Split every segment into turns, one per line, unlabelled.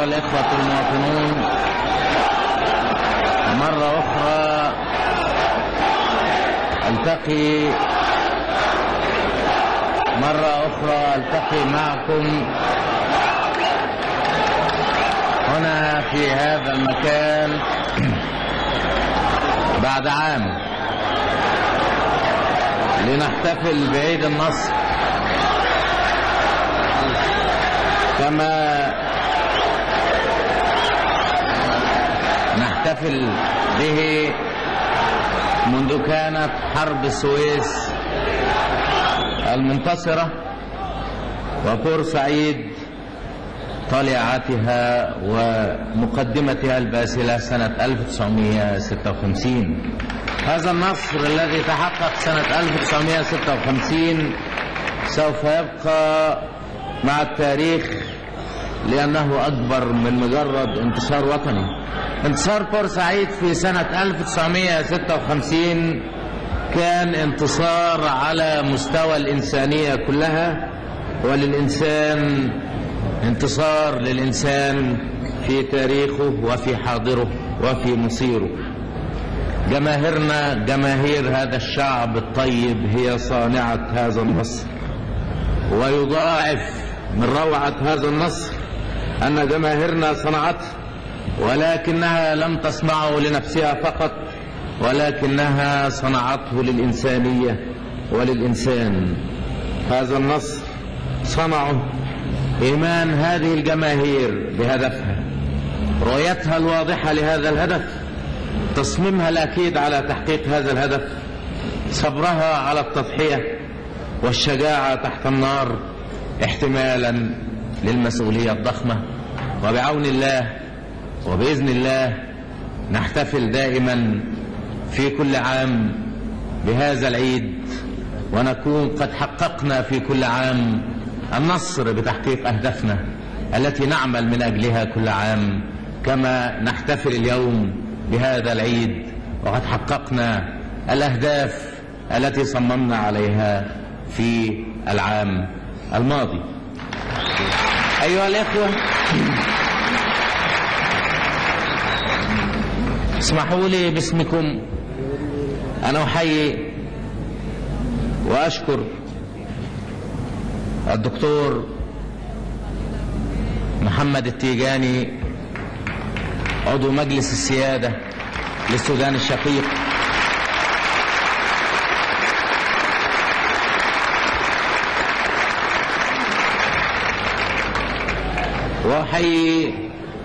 الإخوة المواطنون مرة أخرى ألتقي مرة أخرى ألتقي معكم هنا في هذا المكان بعد عام لنحتفل بعيد النصر كما نحتفل به منذ كانت حرب السويس المنتصرة وبورسعيد طليعتها ومقدمتها الباسلة سنة 1956 هذا النصر الذي تحقق سنة 1956 سوف يبقى مع التاريخ لأنه أكبر من مجرد انتصار وطني انتصار بورسعيد في سنة 1956 كان انتصار على مستوى الإنسانية كلها وللإنسان انتصار للإنسان في تاريخه وفي حاضره وفي مصيره جماهيرنا جماهير هذا الشعب الطيب هي صانعة هذا النصر ويضاعف من روعة هذا النصر أن جماهيرنا صنعته ولكنها لم تصنعه لنفسها فقط ولكنها صنعته للإنسانية وللإنسان هذا النصر صنعه إيمان هذه الجماهير بهدفها رؤيتها الواضحة لهذا الهدف تصميمها الأكيد على تحقيق هذا الهدف صبرها على التضحية والشجاعة تحت النار احتمالا للمسؤولية الضخمة وبعون الله وبإذن الله نحتفل دائما في كل عام بهذا العيد ونكون قد حققنا في كل عام النصر بتحقيق أهدافنا التي نعمل من أجلها كل عام كما نحتفل اليوم بهذا العيد وقد حققنا الأهداف التي صممنا عليها في العام الماضي أيها الإخوة اسمحوا لي باسمكم أن أحيي وأشكر الدكتور محمد التيجاني عضو مجلس السيادة للسودان الشقيق وأحيي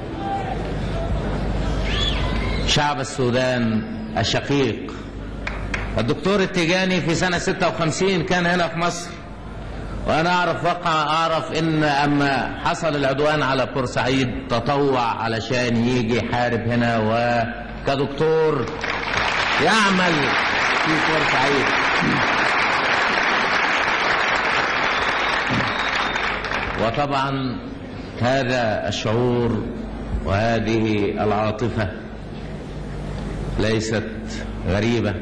شعب السودان الشقيق الدكتور التيجاني في سنة 56 كان هنا في مصر وأنا أعرف وقع أعرف إن أما حصل العدوان على بورسعيد تطوع علشان يجي يحارب هنا وكدكتور يعمل في بورسعيد وطبعا هذا الشعور وهذه العاطفة ليست غريبة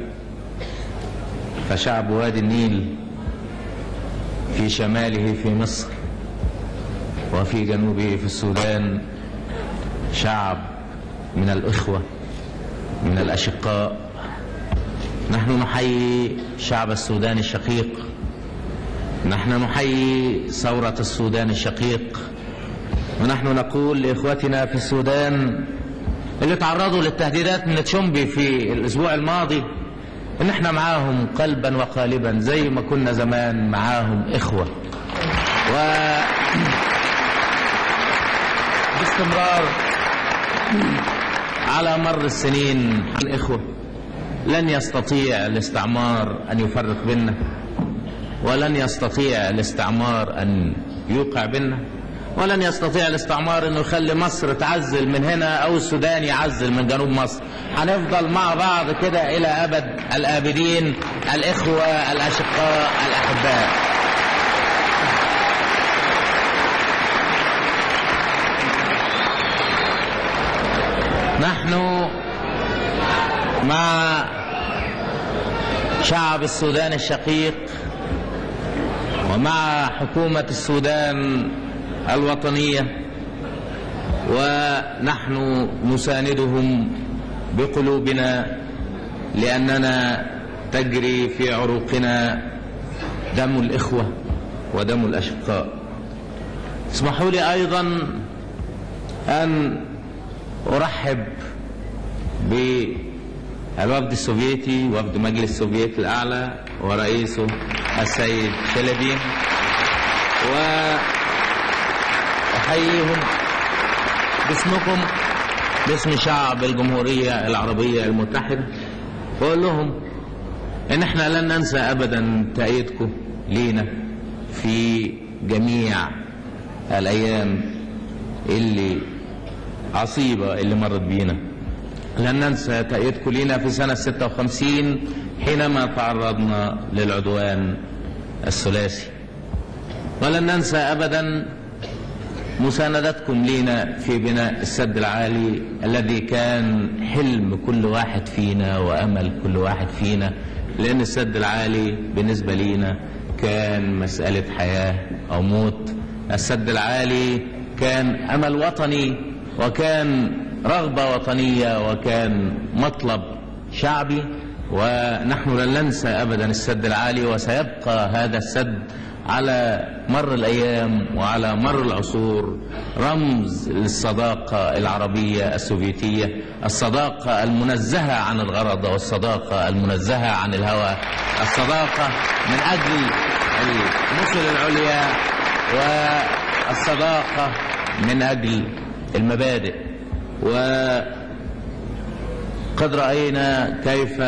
فشعب وادي النيل في شماله في مصر وفي جنوبه في السودان شعب من الإخوة من الأشقاء نحن نحيي شعب السودان الشقيق نحن نحيي ثورة السودان الشقيق ونحن نقول لإخوتنا في السودان اللي تعرضوا للتهديدات من تشومبي في الأسبوع الماضي ان احنا معاهم قلبا وقالبا زي ما كنا زمان معاهم اخوة و باستمرار على مر السنين الاخوة لن يستطيع الاستعمار ان يفرق بيننا ولن يستطيع الاستعمار ان يوقع بيننا ولن يستطيع الاستعمار انه يخلي مصر تعزل من هنا او السودان يعزل من جنوب مصر هنفضل مع بعض كده الى ابد الابدين الاخوه الاشقاء الاحباء نحن مع شعب السودان الشقيق ومع حكومه السودان الوطنيه ونحن نساندهم بقلوبنا لأننا تجري في عروقنا دم الإخوة ودم الأشقاء اسمحوا لي أيضا أن أرحب بالوفد السوفيتي وفد مجلس السوفيت الأعلى ورئيسه السيد شلبين وأحييهم باسمكم باسم شعب الجمهورية العربية المتحدة وأقول لهم إن إحنا لن ننسى أبدا تأييدكم لينا في جميع الأيام اللي عصيبة اللي مرت بينا لن ننسى تأييدكم لينا في سنة 56 حينما تعرضنا للعدوان الثلاثي ولن ننسى أبدا مساندتكم لينا في بناء السد العالي الذي كان حلم كل واحد فينا وأمل كل واحد فينا لأن السد العالي بالنسبة لينا كان مسألة حياة أو موت السد العالي كان أمل وطني وكان رغبة وطنية وكان مطلب شعبي ونحن لن ننسى أبدا السد العالي وسيبقى هذا السد على مر الأيام وعلى مر العصور رمز للصداقة العربية السوفيتية الصداقة المنزهة عن الغرض والصداقة المنزهة عن الهوى الصداقة من أجل المثل العليا والصداقة من أجل المبادئ وقد رأينا كيف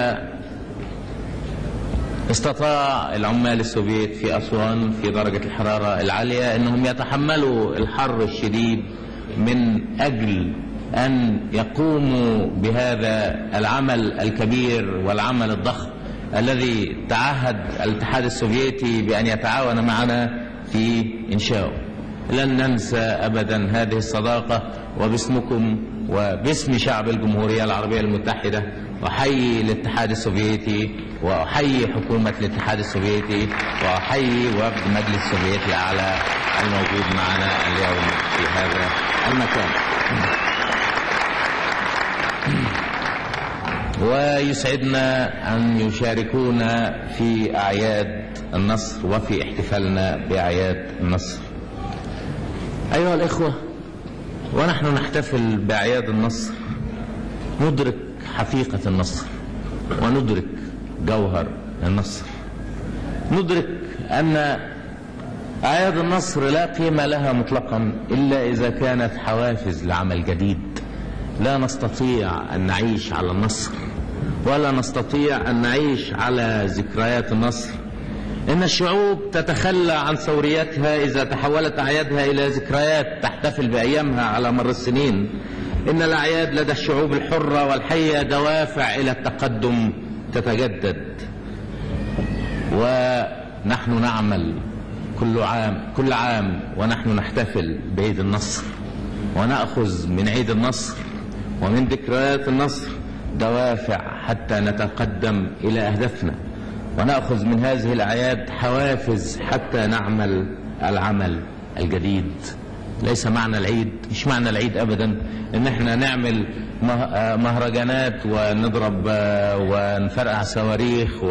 استطاع العمال السوفيت في أسوان في درجة الحرارة العالية أنهم يتحملوا الحر الشديد من أجل أن يقوموا بهذا العمل الكبير والعمل الضخم الذي تعهد الاتحاد السوفيتي بأن يتعاون معنا في إنشائه لن ننسى أبدا هذه الصداقة وباسمكم وباسم شعب الجمهورية العربية المتحدة أحيي الاتحاد السوفيتي وأحيي حكومة الاتحاد السوفيتي وأحيي وفد مجلس السوفيتي الأعلى الموجود معنا اليوم في هذا المكان ويسعدنا أن يشاركونا في أعياد النصر وفي احتفالنا بأعياد النصر أيها الإخوة ونحن نحتفل بأعياد النصر ندرك حقيقة النصر وندرك جوهر النصر ندرك أن أعياد النصر لا قيمة لها مطلقا إلا إذا كانت حوافز لعمل جديد لا نستطيع أن نعيش على النصر ولا نستطيع أن نعيش على ذكريات النصر إن الشعوب تتخلى عن ثوريتها إذا تحولت أعيادها إلى ذكريات تحتفل بأيامها على مر السنين إن الأعياد لدى الشعوب الحرة والحية دوافع إلى التقدم تتجدد ونحن نعمل كل عام كل عام ونحن نحتفل بعيد النصر ونأخذ من عيد النصر ومن ذكريات النصر دوافع حتى نتقدم إلى أهدافنا ونأخذ من هذه الأعياد حوافز حتى نعمل العمل الجديد ليس معنى العيد مش معنى العيد أبدا إن احنا نعمل مهرجانات ونضرب ونفرقع صواريخ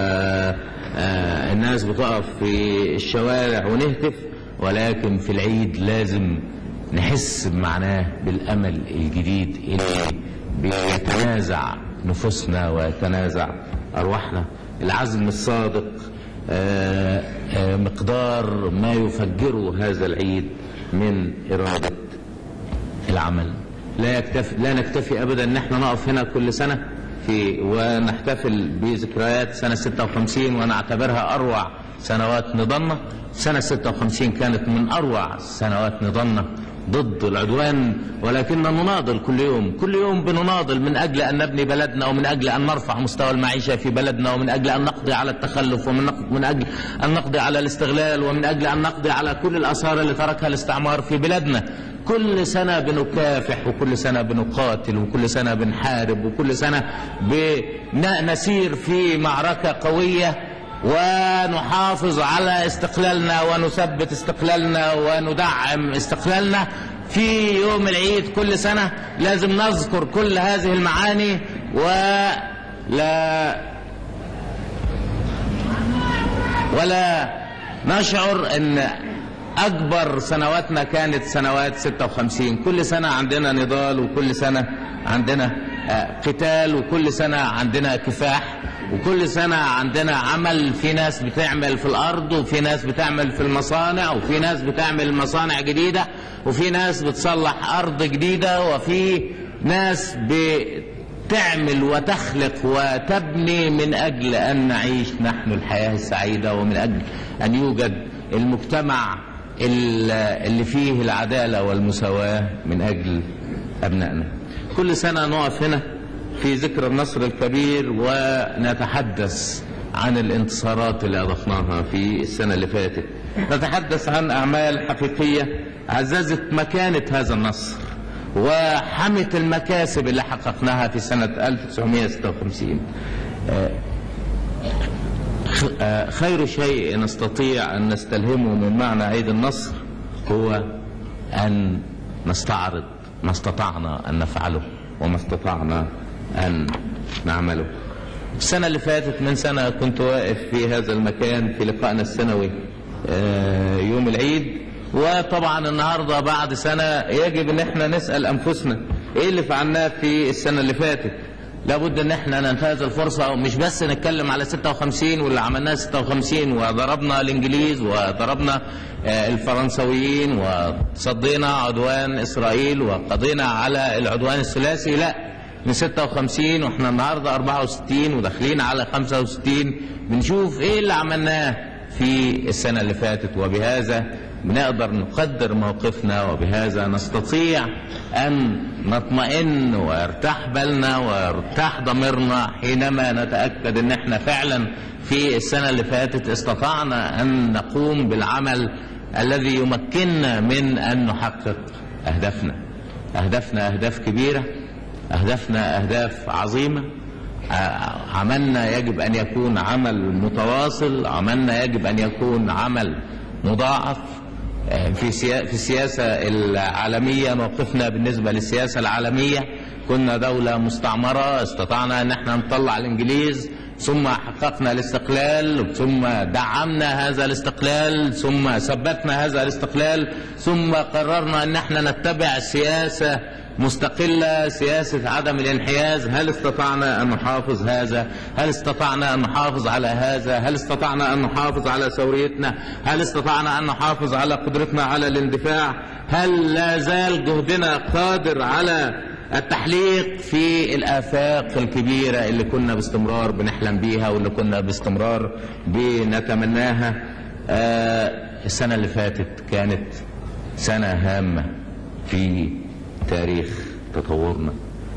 والناس بتقف في الشوارع ونهتف ولكن في العيد لازم نحس بمعناه بالأمل الجديد اللي بيتنازع نفوسنا ويتنازع أرواحنا العزم الصادق آآ آآ مقدار ما يفجره هذا العيد من إرادة العمل لا يكتفي لا نكتفي أبدا أن احنا نقف هنا كل سنة في ونحتفل بذكريات سنة 56 ونعتبرها أروع سنوات نضالنا سنة 56 كانت من أروع سنوات نضالنا ضد العدوان ولكننا نناضل كل يوم كل يوم بنناضل من أجل أن نبني بلدنا ومن أجل أن نرفع مستوى المعيشة في بلدنا ومن أجل أن نقضي على التخلف ومن من أجل أن نقضي على الاستغلال ومن أجل أن نقضي على كل الآثار اللي تركها الاستعمار في بلادنا كل سنة بنكافح وكل سنة بنقاتل وكل سنة بنحارب وكل سنة بنسير في معركة قوية ونحافظ على استقلالنا ونثبت استقلالنا وندعم استقلالنا في يوم العيد كل سنة لازم نذكر كل هذه المعاني ولا ولا نشعر ان اكبر سنواتنا كانت سنوات 56 كل سنة عندنا نضال وكل سنة عندنا آه، قتال وكل سنة عندنا كفاح وكل سنة عندنا عمل في ناس بتعمل في الأرض وفي ناس بتعمل في المصانع وفي ناس بتعمل مصانع جديدة وفي ناس بتصلح أرض جديدة وفي ناس بتعمل وتخلق وتبني من أجل أن نعيش نحن الحياة السعيدة ومن أجل أن يوجد المجتمع ال- اللي فيه العدالة والمساواة من أجل أبنائنا كل سنة نقف هنا في ذكرى النصر الكبير ونتحدث عن الانتصارات اللي أضفناها في السنة اللي فاتت نتحدث عن أعمال حقيقية عززت مكانة هذا النصر وحمت المكاسب اللي حققناها في سنة 1956 آه، خ- آه، خير شيء نستطيع أن نستلهمه من معنى عيد النصر هو أن نستعرض ما استطعنا أن نفعله وما استطعنا أن نعمله السنة اللي فاتت من سنة كنت واقف في هذا المكان في لقائنا السنوي آه، يوم العيد وطبعا النهارده بعد سنة يجب ان احنا نسأل انفسنا ايه اللي فعلناه في السنة اللي فاتت لابد ان احنا ننتهز الفرصه ومش بس نتكلم على 56 واللي عملناه 56 وضربنا الانجليز وضربنا آه، الفرنسويين وصدينا عدوان اسرائيل وقضينا على العدوان الثلاثي لا من 56 واحنا النهارده 64 وداخلين على 65 بنشوف ايه اللي عملناه في السنه اللي فاتت وبهذا بنقدر نقدر موقفنا وبهذا نستطيع أن نطمئن ويرتاح بالنا ويرتاح ضميرنا حينما نتأكد أن احنا فعلا في السنة اللي فاتت استطعنا أن نقوم بالعمل الذي يمكننا من أن نحقق أهدافنا أهدافنا أهداف كبيرة أهدافنا أهداف عظيمة ع- عملنا يجب أن يكون عمل متواصل عملنا يجب أن يكون عمل مضاعف آه، في سيا- في السياسة العالمية موقفنا بالنسبة للسياسة العالمية كنا دولة مستعمرة استطعنا أن احنا نطلع الإنجليز ثم حققنا الاستقلال ثم دعمنا هذا الاستقلال ثم ثبتنا هذا الاستقلال ثم قررنا ان احنا نتبع سياسه مستقله سياسه عدم الانحياز هل استطعنا ان نحافظ هذا هل استطعنا ان نحافظ على هذا هل استطعنا ان نحافظ على ثوريتنا هل استطعنا ان نحافظ على قدرتنا على الاندفاع هل لا زال جهدنا قادر على التحليق في الآفاق الكبيرة اللي كنا باستمرار بنحلم بيها واللي كنا باستمرار بنتمناها آه السنة اللي فاتت كانت سنة هامة في تاريخ تطورنا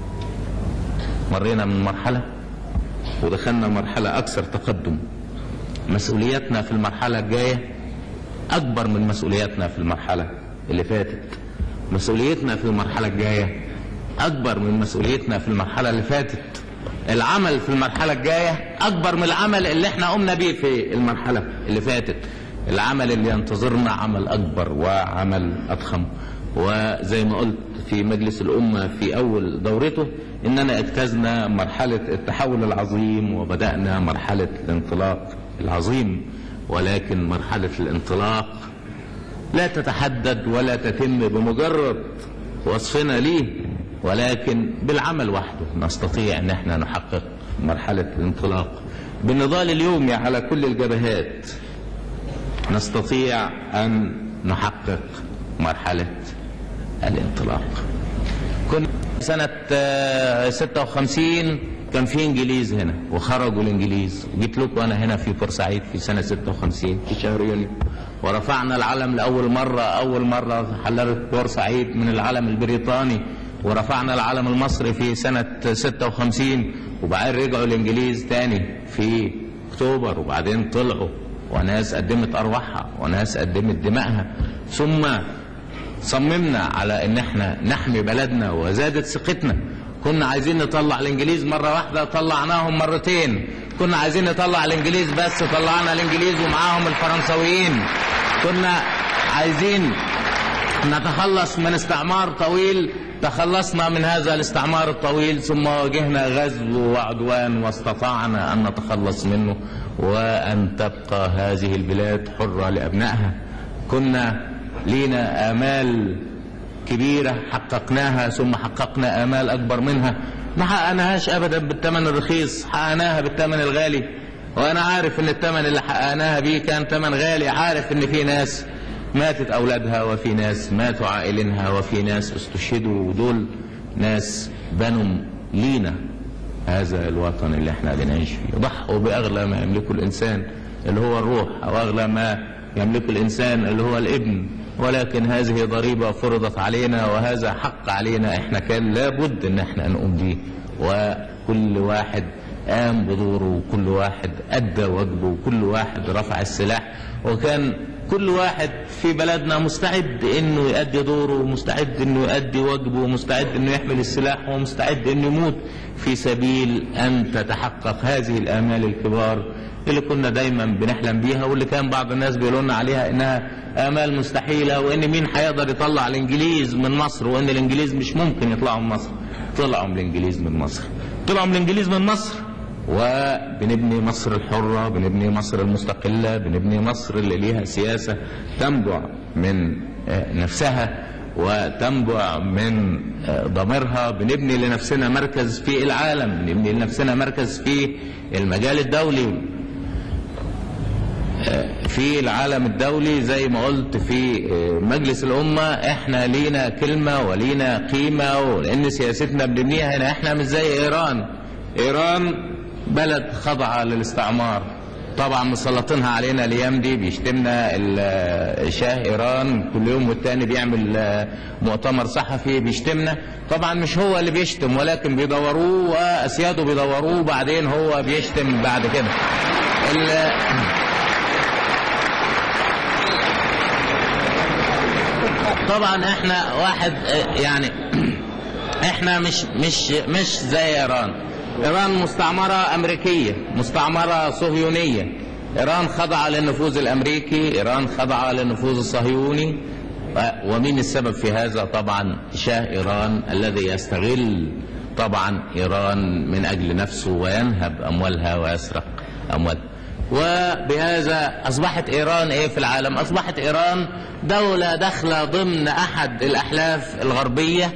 مرينا من مرحلة ودخلنا مرحلة أكثر تقدم مسؤولياتنا في المرحلة الجاية أكبر من مسؤولياتنا في المرحلة اللي فاتت مسؤوليتنا في المرحلة الجاية أكبر من مسؤوليتنا في المرحلة اللي فاتت العمل في المرحلة الجاية أكبر من العمل اللي احنا قمنا بيه في المرحلة اللي فاتت العمل اللي ينتظرنا عمل أكبر وعمل أضخم وزي ما قلت في مجلس الأمة في أول دورته إننا اجتزنا مرحلة التحول العظيم وبدأنا مرحلة الانطلاق العظيم ولكن مرحلة الانطلاق لا تتحدد ولا تتم بمجرد وصفنا ليه ولكن بالعمل وحده نستطيع ان احنا نحقق مرحلة الانطلاق بالنضال اليومي على كل الجبهات نستطيع ان نحقق مرحلة الانطلاق كنا سنة آه، 56 كان في انجليز هنا وخرجوا الانجليز جيت لكم انا هنا في بورسعيد في سنة 56 في شهر يونيو ورفعنا العلم لأول مرة أول مرة حللت بورسعيد من العلم البريطاني ورفعنا العلم المصري في سنة 56 وبعدين رجعوا الإنجليز تاني في أكتوبر وبعدين طلعوا وناس قدمت أرواحها وناس قدمت دمائها ثم صممنا على ان احنا نحمي بلدنا وزادت ثقتنا كنا عايزين نطلع الانجليز مره واحده طلعناهم مرتين كنا عايزين نطلع الانجليز بس طلعنا الانجليز ومعاهم الفرنسويين كنا عايزين نتخلص من استعمار طويل تخلصنا من هذا الاستعمار الطويل ثم واجهنا غزو وعدوان واستطعنا أن نتخلص منه وأن تبقى هذه البلاد حرة لأبنائها كنا لينا آمال كبيرة حققناها ثم حققنا آمال أكبر منها ما حققناهاش أبدا بالثمن الرخيص حققناها بالثمن الغالي وأنا عارف إن الثمن اللي حققناها بيه كان ثمن غالي عارف إن في ناس ماتت أولادها وفي ناس ماتوا عائلينها وفي ناس استشهدوا ودول ناس بنوا لينا هذا الوطن اللي احنا بنعيش فيه ضحوا بأغلى ما يملكه الإنسان اللي هو الروح أو أغلى ما يملكه الإنسان اللي هو الابن ولكن هذه ضريبة فرضت علينا وهذا حق علينا احنا كان لابد ان احنا نقوم به وكل واحد قام بدوره وكل واحد أدى واجبه وكل واحد رفع السلاح وكان كل واحد في بلدنا مستعد انه يؤدي دوره ومستعد انه يؤدي واجبه ومستعد انه يحمل السلاح ومستعد انه يموت في سبيل ان تتحقق هذه الامال الكبار اللي كنا دايما بنحلم بيها واللي كان بعض الناس بيقولوا لنا عليها انها امال مستحيله وان مين هيقدر يطلع الانجليز من مصر وان الانجليز مش ممكن يطلعوا من مصر طلعوا من الانجليز من مصر طلعوا من الانجليز من مصر وبنبني مصر الحرة بنبني مصر المستقلة بنبني مصر اللي ليها سياسة تنبع من نفسها وتنبع من ضميرها بنبني لنفسنا مركز في العالم بنبني لنفسنا مركز في المجال الدولي في العالم الدولي زي ما قلت في مجلس الأمة احنا لينا كلمة ولينا قيمة ولأن سياستنا بنبنيها هنا احنا مش زي إيران إيران بلد خاضعة للاستعمار طبعا مسلطينها علينا الايام دي بيشتمنا شاه ايران كل يوم والتاني بيعمل مؤتمر صحفي بيشتمنا طبعا مش هو اللي بيشتم ولكن بيدوروه واسياده بيدوروه وبعدين هو بيشتم بعد كده طبعا احنا واحد يعني احنا مش مش مش زي ايران ايران مستعمره امريكيه مستعمره صهيونيه ايران خضعه للنفوذ الامريكي ايران خضعه للنفوذ الصهيوني ومين السبب في هذا طبعا شاه ايران الذي يستغل طبعا ايران من اجل نفسه وينهب اموالها ويسرق اموالها وبهذا اصبحت ايران ايه في العالم اصبحت ايران دوله داخله ضمن احد الاحلاف الغربيه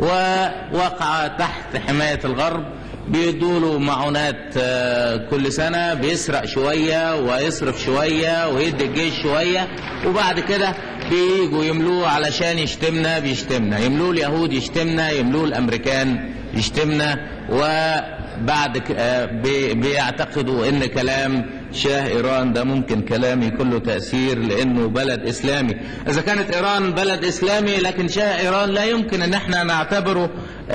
ووقع تحت حمايه الغرب بيدوا له معونات كل سنة بيسرق شوية ويصرف شوية ويدي الجيش شوية وبعد كده بييجوا يملوه علشان يشتمنا بيشتمنا يملوه اليهود يشتمنا يملوه الأمريكان يشتمنا وبعد بيعتقدوا ان كلام شاه ايران ده ممكن كلام يكون له تاثير لانه بلد اسلامي اذا كانت ايران بلد اسلامي لكن شاه ايران لا يمكن ان احنا نعتبره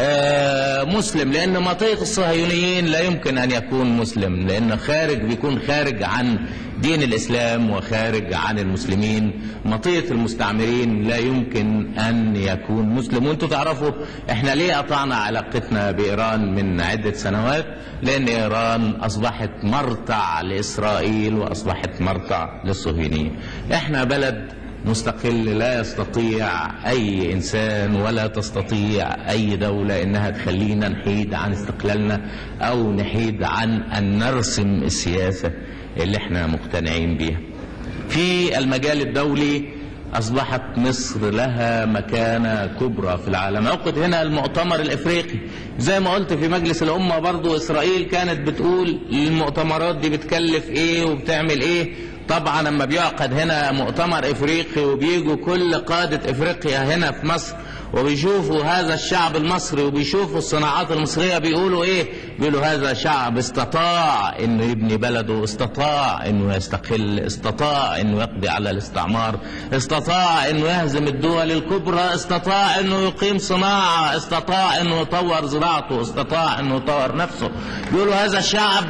مسلم لان مطية الصهيونيين لا يمكن ان يكون مسلم لان خارج بيكون خارج عن دين الاسلام وخارج عن المسلمين مطية المستعمرين لا يمكن ان يكون مسلم وانتم تعرفوا احنا ليه قطعنا علاقتنا بايران من عدة سنوات لان ايران اصبحت مرتع لاسرائيل واصبحت مرتع للصهيونيين احنا بلد مستقل لا يستطيع أي إنسان ولا تستطيع أي دولة إنها تخلينا نحيد عن استقلالنا أو نحيد عن أن نرسم السياسة اللي احنا مقتنعين بيها في المجال الدولي أصبحت مصر لها مكانة كبرى في العالم عقد هنا المؤتمر الإفريقي زي ما قلت في مجلس الأمة برضو إسرائيل كانت بتقول المؤتمرات دي بتكلف إيه وبتعمل إيه طبعا لما بيعقد هنا مؤتمر افريقي وبيجوا كل قادة افريقيا هنا في مصر وبيشوفوا هذا الشعب المصري وبيشوفوا الصناعات المصرية بيقولوا ايه بيقولوا هذا شعب استطاع انه يبني بلده استطاع انه يستقل استطاع انه يقضي على الاستعمار استطاع انه يهزم الدول الكبرى استطاع انه يقيم صناعة استطاع انه يطور زراعته استطاع انه يطور نفسه بيقولوا هذا الشعب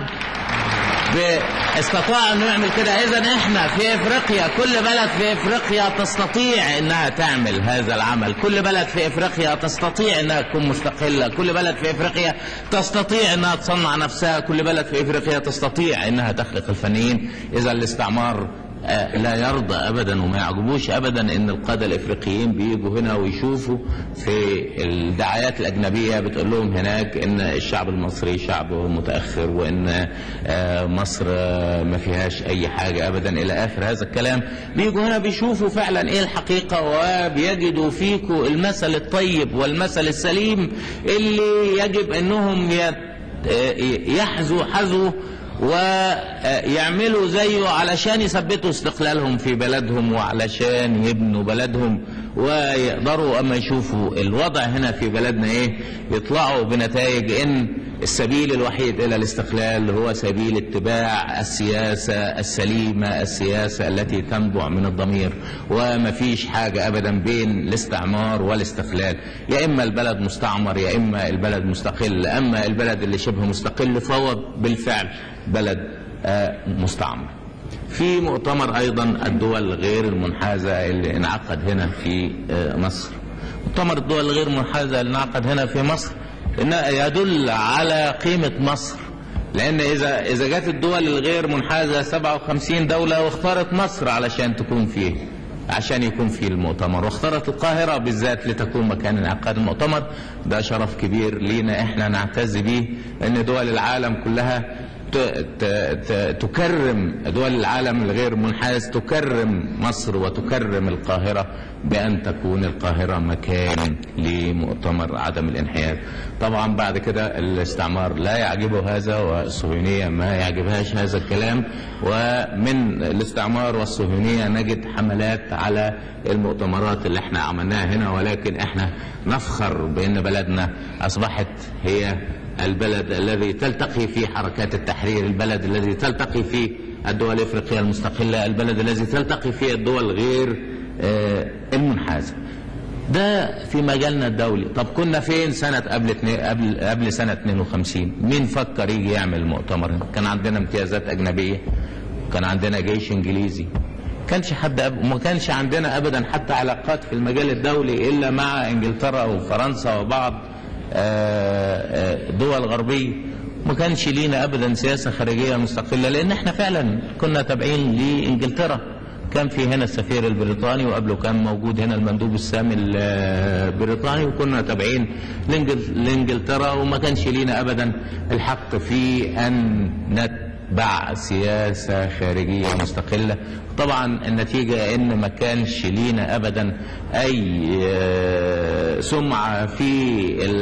استطاع انه يعمل كده اذا احنا في افريقيا كل بلد في افريقيا تستطيع انها تعمل هذا العمل كل بلد في افريقيا تستطيع انها تكون مستقله كل بلد في افريقيا تستطيع انها تصنع نفسها كل بلد في افريقيا تستطيع انها تخلق الفنيين اذا الاستعمار آه، لا يرضى ابدا وما يعجبوش ابدا ان القاده الافريقيين بيجوا هنا ويشوفوا في الدعايات الاجنبيه بتقول لهم هناك ان الشعب المصري شعب متاخر وان آه، مصر آه، ما فيهاش اي حاجه ابدا الى اخر هذا الكلام بيجوا هنا بيشوفوا فعلا ايه الحقيقه وبيجدوا فيكم المثل الطيب والمثل السليم اللي يجب انهم يت- يحذوا حذو ويعملوا زيه علشان يثبتوا استقلالهم في بلدهم وعلشان يبنوا بلدهم ويقدروا اما يشوفوا الوضع هنا في بلدنا ايه يطلعوا بنتائج ان السبيل الوحيد الى الاستقلال هو سبيل اتباع السياسه السليمه السياسه التي تنبع من الضمير وما فيش حاجه ابدا بين الاستعمار والاستقلال يا اما البلد مستعمر يا اما البلد مستقل اما البلد اللي شبه مستقل فهو بالفعل بلد آه، مستعمر في مؤتمر ايضا الدول غير المنحازه اللي انعقد هنا في آه، مصر مؤتمر الدول الغير المنحازه اللي انعقد هنا في مصر إنه يدل على قيمه مصر لان اذا اذا جت الدول الغير منحازه 57 دوله واختارت مصر علشان تكون فيه عشان يكون في المؤتمر واختارت القاهرة بالذات لتكون مكان انعقاد المؤتمر ده شرف كبير لينا احنا نعتز به ان دول العالم كلها ت- ت- ت- تكرم دول العالم الغير منحاز تكرم مصر وتكرم القاهرة بأن تكون القاهرة مكان لمؤتمر عدم الانحياز طبعا بعد كده الاستعمار لا يعجبه هذا والصهيونية ما يعجبهاش هذا الكلام ومن الاستعمار والصهيونية نجد حملات على المؤتمرات اللي احنا عملناها هنا ولكن احنا نفخر بأن بلدنا أصبحت هي البلد الذي تلتقي فيه حركات التحرير البلد الذي تلتقي فيه الدول الافريقيه المستقله البلد الذي تلتقي فيه الدول غير آه، المنحازه ده في مجالنا الدولي طب كنا فين سنة قبل اتنين- قبل قبل سنة 52 مين فكر يجي يعمل مؤتمر كان عندنا امتيازات أجنبية كان عندنا جيش إنجليزي كانش حد أب... ما كانش عندنا أبدا حتى علاقات في المجال الدولي إلا مع إنجلترا وفرنسا وبعض آه، آه، دول غربية ما كانش لينا ابدا سياسه خارجيه مستقله لان احنا فعلا كنا تابعين لانجلترا كان في هنا السفير البريطاني وقبله كان موجود هنا المندوب السامي البريطاني وكنا تابعين لإنجل- لانجلترا وما كانش لينا ابدا الحق في ان نتبع سياسه خارجيه مستقله طبعا النتيجه ان ما كانش لينا ابدا اي آه، سمعه في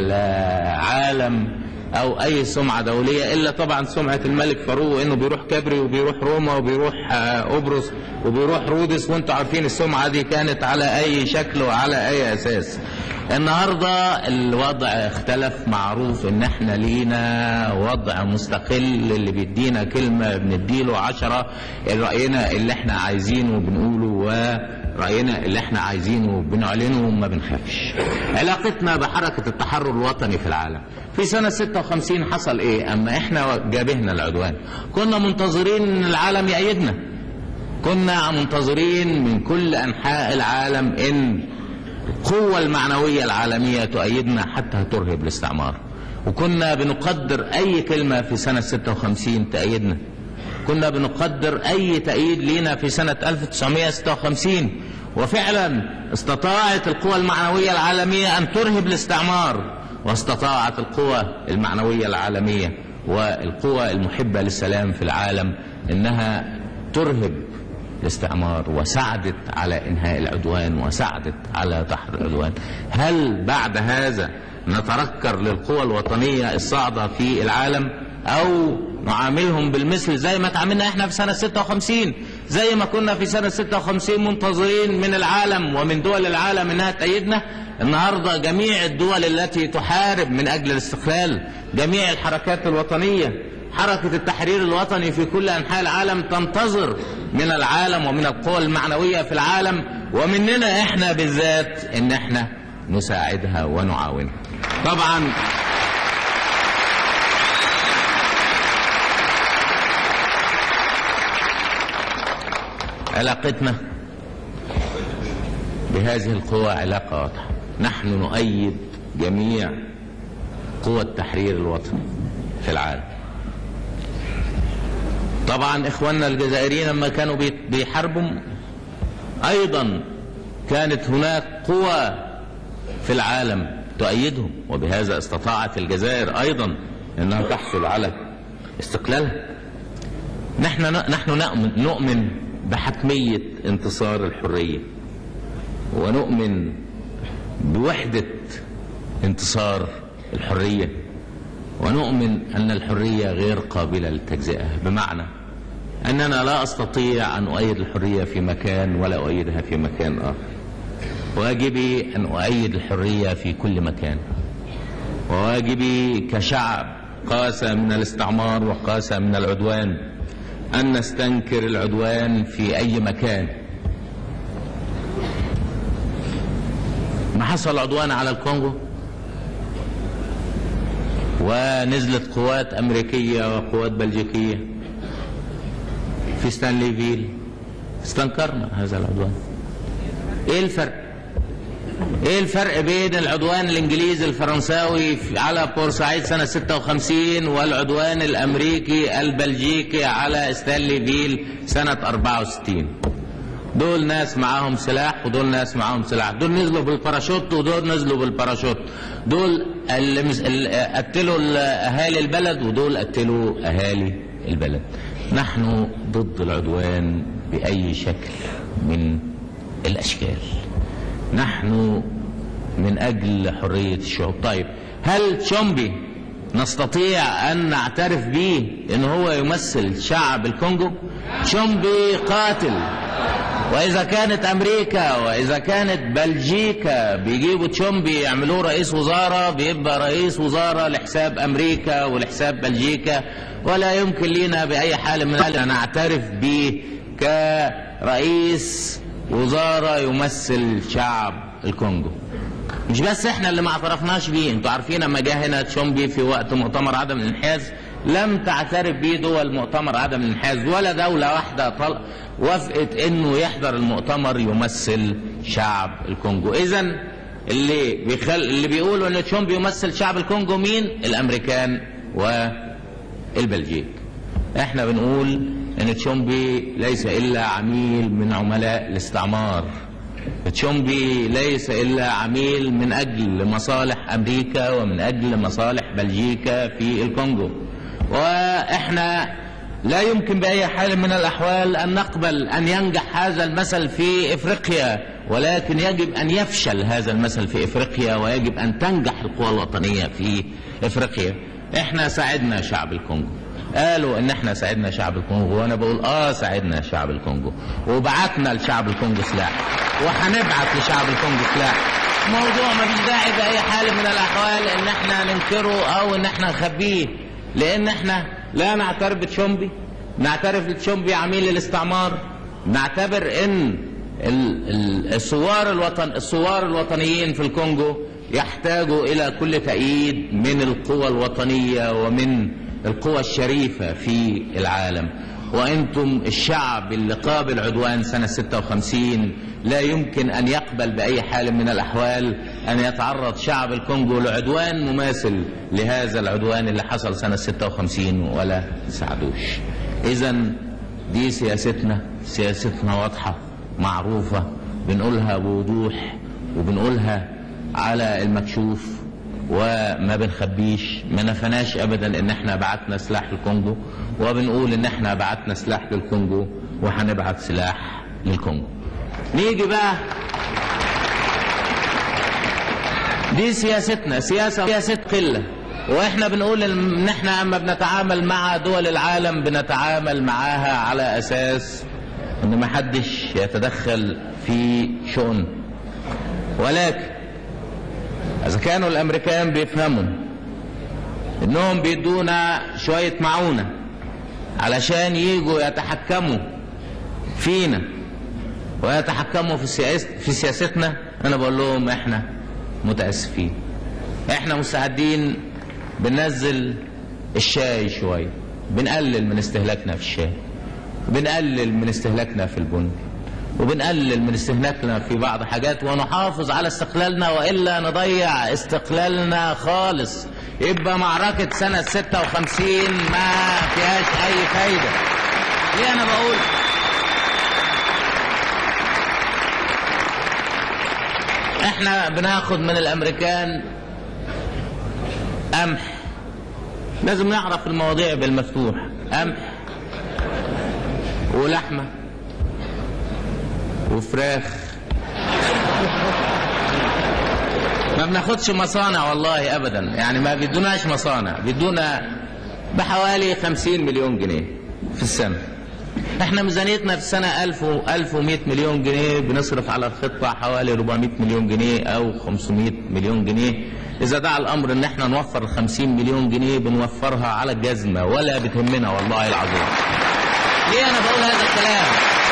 العالم او اي سمعه دوليه الا طبعا سمعه الملك فاروق انه بيروح كبري وبيروح روما وبيروح آه، قبرص وبيروح رودس وانتوا عارفين السمعه دي كانت على اي شكل وعلى اي اساس النهارده الوضع اختلف معروف ان احنا لينا وضع مستقل اللي بيدينا كلمه بنديله عشرة راينا اللي احنا عايزينه بنقوله ورأينا اللي احنا عايزينه بنعلنه وما بنخافش علاقتنا بحركة التحرر الوطني في العالم في سنة 56 حصل ايه اما احنا جابهنا العدوان كنا منتظرين ان العالم يأيدنا كنا منتظرين من كل انحاء العالم ان القوة المعنوية العالمية تؤيدنا حتى ترهب الاستعمار وكنا بنقدر أي كلمة في سنة 56 تأيدنا كنا بنقدر أي تأييد لينا في سنة 1956 وفعلا استطاعت القوى المعنوية العالمية أن ترهب الاستعمار واستطاعت القوى المعنوية العالمية والقوى المحبة للسلام في العالم أنها ترهب الاستعمار وساعدت على انهاء العدوان وساعدت على تحرير العدوان هل بعد هذا نتركر للقوى الوطنيه الصاعده في العالم او نعاملهم بالمثل زي ما تعاملنا احنا في سنه 56 زي ما كنا في سنه 56 منتظرين من العالم ومن دول العالم انها تأيدنا النهارده جميع الدول التي تحارب من اجل الاستقلال جميع الحركات الوطنيه حركة التحرير الوطني في كل أنحاء العالم تنتظر من العالم ومن القوى المعنوية في العالم ومننا إحنا بالذات إن إحنا نساعدها ونعاونها طبعا علاقتنا بهذه القوى علاقة واضحة نحن نؤيد جميع قوى التحرير الوطني في العالم طبعا اخواننا الجزائريين لما كانوا بي- بيحاربوا ايضا كانت هناك قوى في العالم تؤيدهم وبهذا استطاعت الجزائر ايضا انها تحصل على استقلالها نحن نحن نؤمن نؤمن بحتميه انتصار الحريه ونؤمن بوحده انتصار الحريه ونؤمن ان الحريه غير قابله للتجزئه بمعنى اننا لا استطيع ان اؤيد الحريه في مكان ولا اؤيدها في مكان اخر واجبي ان اؤيد الحريه في كل مكان وواجبي كشعب قاس من الاستعمار وقاس من العدوان ان نستنكر العدوان في اي مكان ما حصل عدوان على الكونغو ونزلت قوات امريكيه وقوات بلجيكيه في ستانليفيل استنكرنا هذا العدوان ايه الفرق ايه الفرق بين العدوان الانجليزي الفرنساوي في- على بورسعيد سنة 56 والعدوان الامريكي البلجيكي على ستانليفيل سنة 64 دول ناس معاهم سلاح ودول ناس معاهم سلاح دول نزلوا بالباراشوت ودول نزلوا بالباراشوت دول اللي مس- اللي قتلوا ال- اهالي البلد ودول قتلوا اهالي البلد نحن ضد العدوان باي شكل من الاشكال نحن من اجل حريه الشعوب طيب هل تشومبي نستطيع ان نعترف به ان هو يمثل شعب الكونغو تشومبي قاتل واذا كانت امريكا واذا كانت بلجيكا بيجيبوا تشومبي يعملوه رئيس وزاره بيبقى رئيس وزاره لحساب امريكا ولحساب بلجيكا ولا يمكن لنا باي حال من الحال ان نعترف به كرئيس وزاره يمثل شعب الكونغو مش بس احنا اللي ما اعترفناش بيه انتوا عارفين لما جه هنا تشومبي في وقت مؤتمر عدم الانحياز لم تعترف بيه دول مؤتمر عدم الانحياز ولا دولة واحدة طل... وافقت انه يحضر المؤتمر يمثل شعب الكونغو اذا اللي بيخل... اللي بيقولوا ان تشومبي يمثل شعب الكونغو مين الامريكان والبلجيك احنا بنقول ان تشومبي ليس الا عميل من عملاء الاستعمار تشومبي ليس الا عميل من اجل مصالح امريكا ومن اجل مصالح بلجيكا في الكونغو واحنا لا يمكن باي حال من الاحوال ان نقبل ان ينجح هذا المثل في افريقيا ولكن يجب ان يفشل هذا المثل في افريقيا ويجب ان تنجح القوى الوطنيه في افريقيا احنا ساعدنا شعب الكونغو قالوا ان احنا ساعدنا شعب الكونغو وانا بقول اه ساعدنا شعب الكونغو وبعتنا لشعب الكونغو سلاح وهنبعت لشعب الكونغو سلاح موضوع ما فيش داعي باي حال من الاحوال ان احنا ننكره او ان احنا نخبيه لان احنا لا نعترف بتشومبي نعترف لتشومبي عميل الاستعمار نعتبر ان ال- ال- الثوار الوطن الثوار الوطنيين في الكونغو يحتاجوا الى كل تأييد من القوى الوطنية ومن القوى الشريفة في العالم وانتم الشعب اللي قابل عدوان سنة 56 لا يمكن ان يقبل باي حال من الاحوال ان يتعرض شعب الكونغو لعدوان مماثل لهذا العدوان اللي حصل سنة 56 ولا ساعدوش اذا دي سياستنا سياستنا واضحة معروفة بنقولها بوضوح وبنقولها على المكشوف وما بنخبيش ما نفناش ابدا ان احنا بعتنا سلاح للكونغو وبنقول ان احنا بعتنا سلاح للكونغو وهنبعت سلاح للكونغو نيجي بقى دي سياستنا سياسة سياسة قلة واحنا بنقول ان احنا اما بنتعامل مع دول العالم بنتعامل معاها على اساس ان ما حدش يتدخل في شؤون ولكن اذا كانوا الامريكان بيفهموا انهم بيدونا شوية معونة علشان يجوا يتحكموا فينا ويتحكموا في سياست في سياستنا انا بقول لهم احنا متاسفين احنا مستعدين بننزل الشاي شويه بنقلل من استهلاكنا في الشاي بنقلل من استهلاكنا في البن وبنقلل من استهلاكنا في بعض حاجات ونحافظ على استقلالنا والا نضيع استقلالنا خالص يبقى معركة سنة 56 ما فيهاش أي فايدة ليه انا بقول احنا بناخد من الامريكان قمح لازم نعرف المواضيع بالمفتوح قمح ولحمه وفراخ ما بناخدش مصانع والله ابدا يعني ما بيدوناش مصانع بيدونا بحوالي 50 مليون جنيه في السنه احنا ميزانيتنا في السنه 1000 و 1100 مليون جنيه بنصرف على الخطه حوالي 400 مليون جنيه او 500 مليون جنيه اذا دعا الامر ان احنا نوفر ال 50 مليون جنيه بنوفرها على الجزمه ولا بتهمنا والله العظيم ليه انا بقول هذا الكلام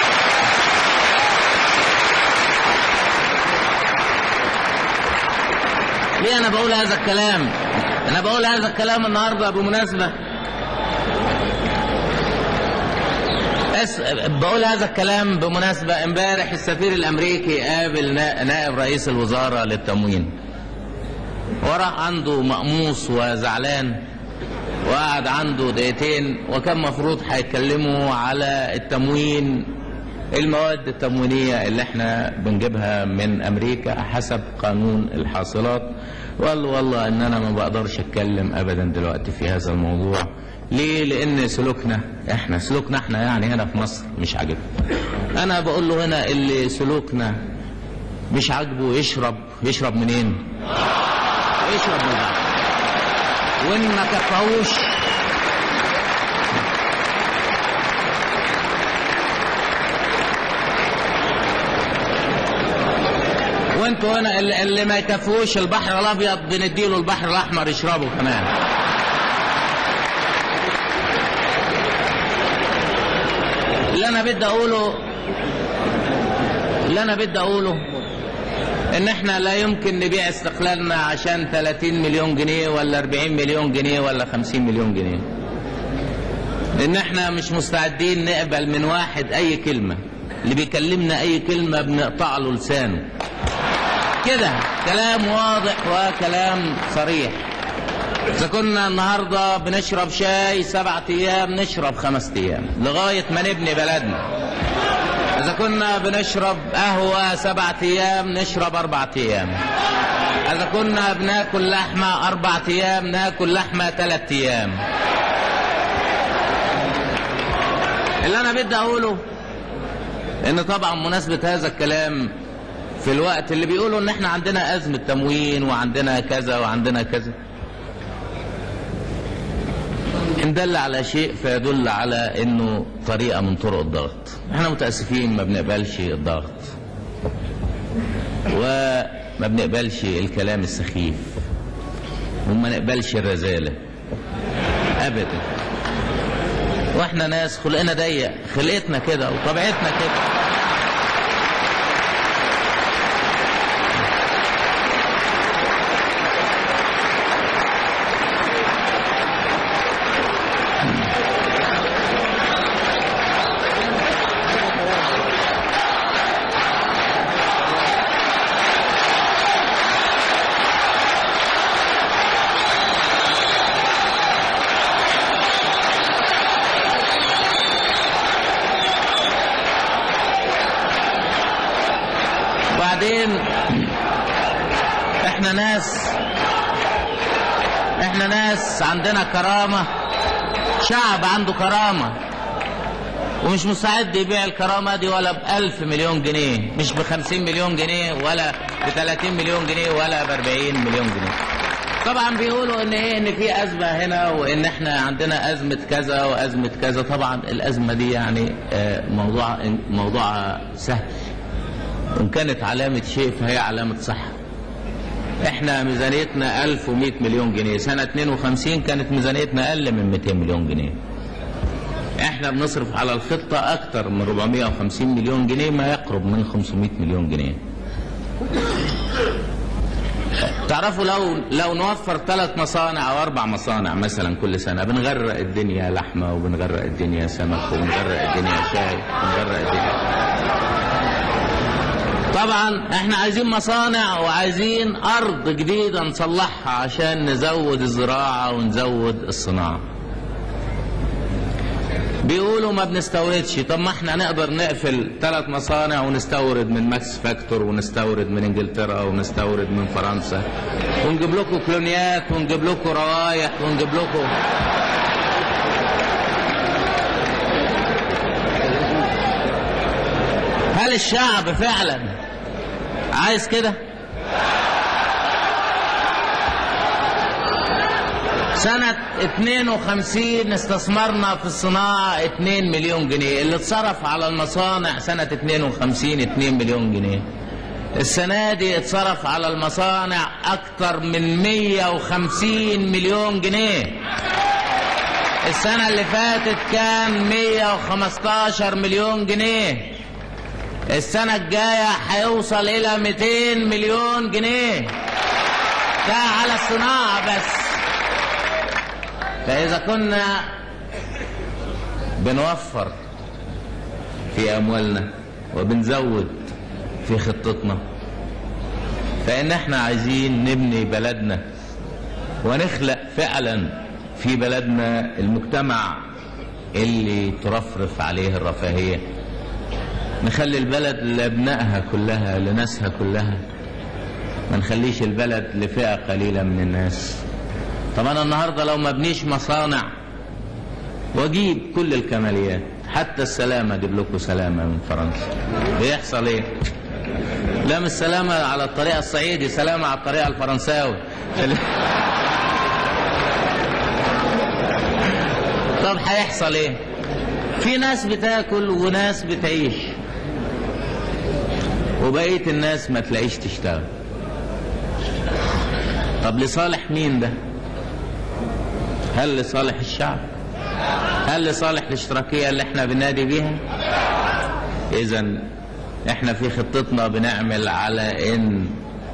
ليه انا بقول هذا الكلام انا بقول هذا الكلام النهارده بمناسبه بس بقول هذا الكلام بمناسبة امبارح السفير الامريكي قابل نا- نائب رئيس الوزارة للتموين وراح عنده مقموص وزعلان وقعد عنده دقيقتين وكان مفروض هيتكلموا على التموين المواد التموينية اللي احنا بنجيبها من امريكا حسب قانون الحاصلات وقال له والله ان انا ما بقدرش اتكلم ابدا دلوقتي في هذا الموضوع ليه لان سلوكنا احنا سلوكنا احنا يعني هنا في مصر مش عاجبنا انا بقول له هنا اللي سلوكنا مش عاجبه يشرب يشرب منين يشرب من البحر وان ما كفاهوش وانتوا هنا اللي, اللي ما يكفوش البحر الابيض بنديله البحر الاحمر يشربه كمان اللي انا بدي اقوله اللي انا بدي اقوله ان احنا لا يمكن نبيع استقلالنا عشان 30 مليون جنيه ولا 40 مليون جنيه ولا 50 مليون جنيه لان احنا مش مستعدين نقبل من واحد اي كلمة اللي بيكلمنا اي كلمة بنقطع له لسانه كده كلام واضح وكلام صريح إذا كنا النهاردة بنشرب شاي سبعة أيام نشرب خمس أيام لغاية ما نبني بلدنا إذا كنا بنشرب قهوة سبعة أيام نشرب أربعة أيام إذا كنا بناكل لحمة أربعة أيام ناكل لحمة ثلاثة أيام اللي أنا بدي أقوله إن طبعا مناسبة هذا الكلام في الوقت اللي بيقولوا إن إحنا عندنا أزمة تموين وعندنا كذا وعندنا كذا إن دل على شيء فيدل على انه طريقه من طرق الضغط احنا متاسفين ما بنقبلش الضغط وما بنقبلش الكلام السخيف وما نقبلش الرذاله ابدا واحنا ناس خلقنا ضيق خلقتنا كده وطبيعتنا كده وبعدين احنا ناس احنا ناس عندنا كرامة شعب عنده كرامة ومش مستعد يبيع الكرامة دي ولا بألف مليون جنيه مش بخمسين مليون جنيه ولا بثلاثين مليون جنيه ولا بأربعين مليون جنيه طبعا بيقولوا ان ايه ان في ازمه هنا وان احنا عندنا ازمه كذا وازمه كذا طبعا الازمه دي يعني آه، موضوع موضوع سهل وإن كانت علامة شيء فهي علامة صح احنا ميزانيتنا 1100 مليون جنيه سنة 52 كانت ميزانيتنا أقل من 200 مليون جنيه احنا بنصرف على الخطة أكثر من 450 مليون جنيه ما يقرب من 500 مليون جنيه تعرفوا لو لو نوفر ثلاث مصانع او اربع مصانع مثلا كل سنه بنغرق الدنيا لحمه وبنغرق الدنيا سمك وبنغرق الدنيا شاي وبنغرق الدنيا طبعا احنا عايزين مصانع وعايزين ارض جديده نصلحها عشان نزود الزراعه ونزود الصناعه بيقولوا ما بنستوردش طب ما احنا نقدر نقفل ثلاث مصانع ونستورد من ماكس فاكتور ونستورد من انجلترا ونستورد من فرنسا ونجيب لكم كلونيات ونجيب لكم روايح ونجيب لكم هل الشعب فعلا عايز كده سنة 52 استثمرنا في الصناعة 2 مليون جنيه اللي اتصرف على المصانع سنة 52 2 مليون جنيه السنة دي اتصرف على المصانع أكتر من 150 مليون جنيه السنة اللي فاتت كان 115 مليون جنيه السنة الجاية هيوصل إلى 200 مليون جنيه ده على الصناعة بس فإذا كنا بنوفر في أموالنا وبنزود في خطتنا فإن احنا عايزين نبني بلدنا ونخلق فعلا في بلدنا المجتمع اللي ترفرف عليه الرفاهية نخلي البلد لأبنائها كلها لناسها كلها ما نخليش البلد لفئة قليلة من الناس طب انا النهارده لو ما بنيش مصانع واجيب كل الكماليات حتى السلامه اجيب لكم سلامه من فرنسا بيحصل ايه؟ لا مش سلامه على الطريقه الصعيدي سلامه على الطريقه الفرنساوي طب هيحصل ايه؟ في ناس بتاكل وناس بتعيش وبقيه الناس ما تلاقيش تشتغل طب لصالح مين ده؟ هل لصالح الشعب هل لصالح الاشتراكية اللي احنا بنادي بيها اذا احنا في خطتنا بنعمل على ان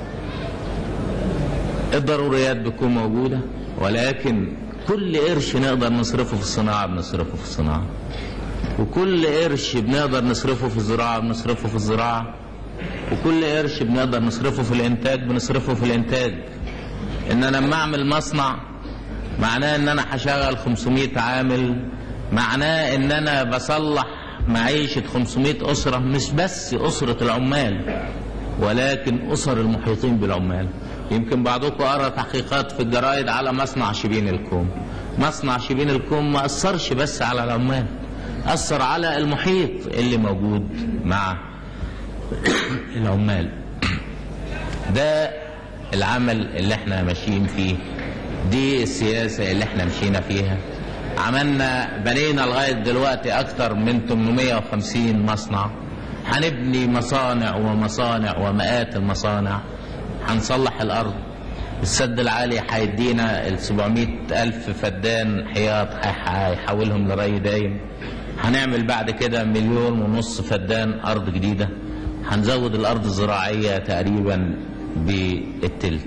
الضروريات بتكون موجودة ولكن كل قرش نقدر نصرفه في الصناعة بنصرفه في الصناعة وكل قرش بنقدر نصرفه في الزراعة بنصرفه في الزراعة وكل قرش بنقدر نصرفه في الانتاج بنصرفه في الانتاج ان انا لما اعمل مصنع معناه ان انا هشغل 500 عامل معناه ان انا بصلح معيشة 500 اسرة مش بس اسرة العمال ولكن اسر المحيطين بالعمال يمكن بعضكم قرا تحقيقات في الجرايد على مصنع شبين الكوم مصنع شبين الكوم ما اثرش بس على العمال اثر على المحيط اللي موجود مع العمال ده العمل اللي احنا ماشيين فيه دي السياسة اللي احنا مشينا فيها عملنا بنينا لغاية دلوقتي أكتر من 850 مصنع هنبني مصانع ومصانع ومئات المصانع هنصلح الأرض السد العالي هيدينا ال 700 ألف فدان حياط هيحولهم لري دايم هنعمل بعد كده مليون ونص فدان أرض جديدة هنزود الأرض الزراعية تقريبا بالتلت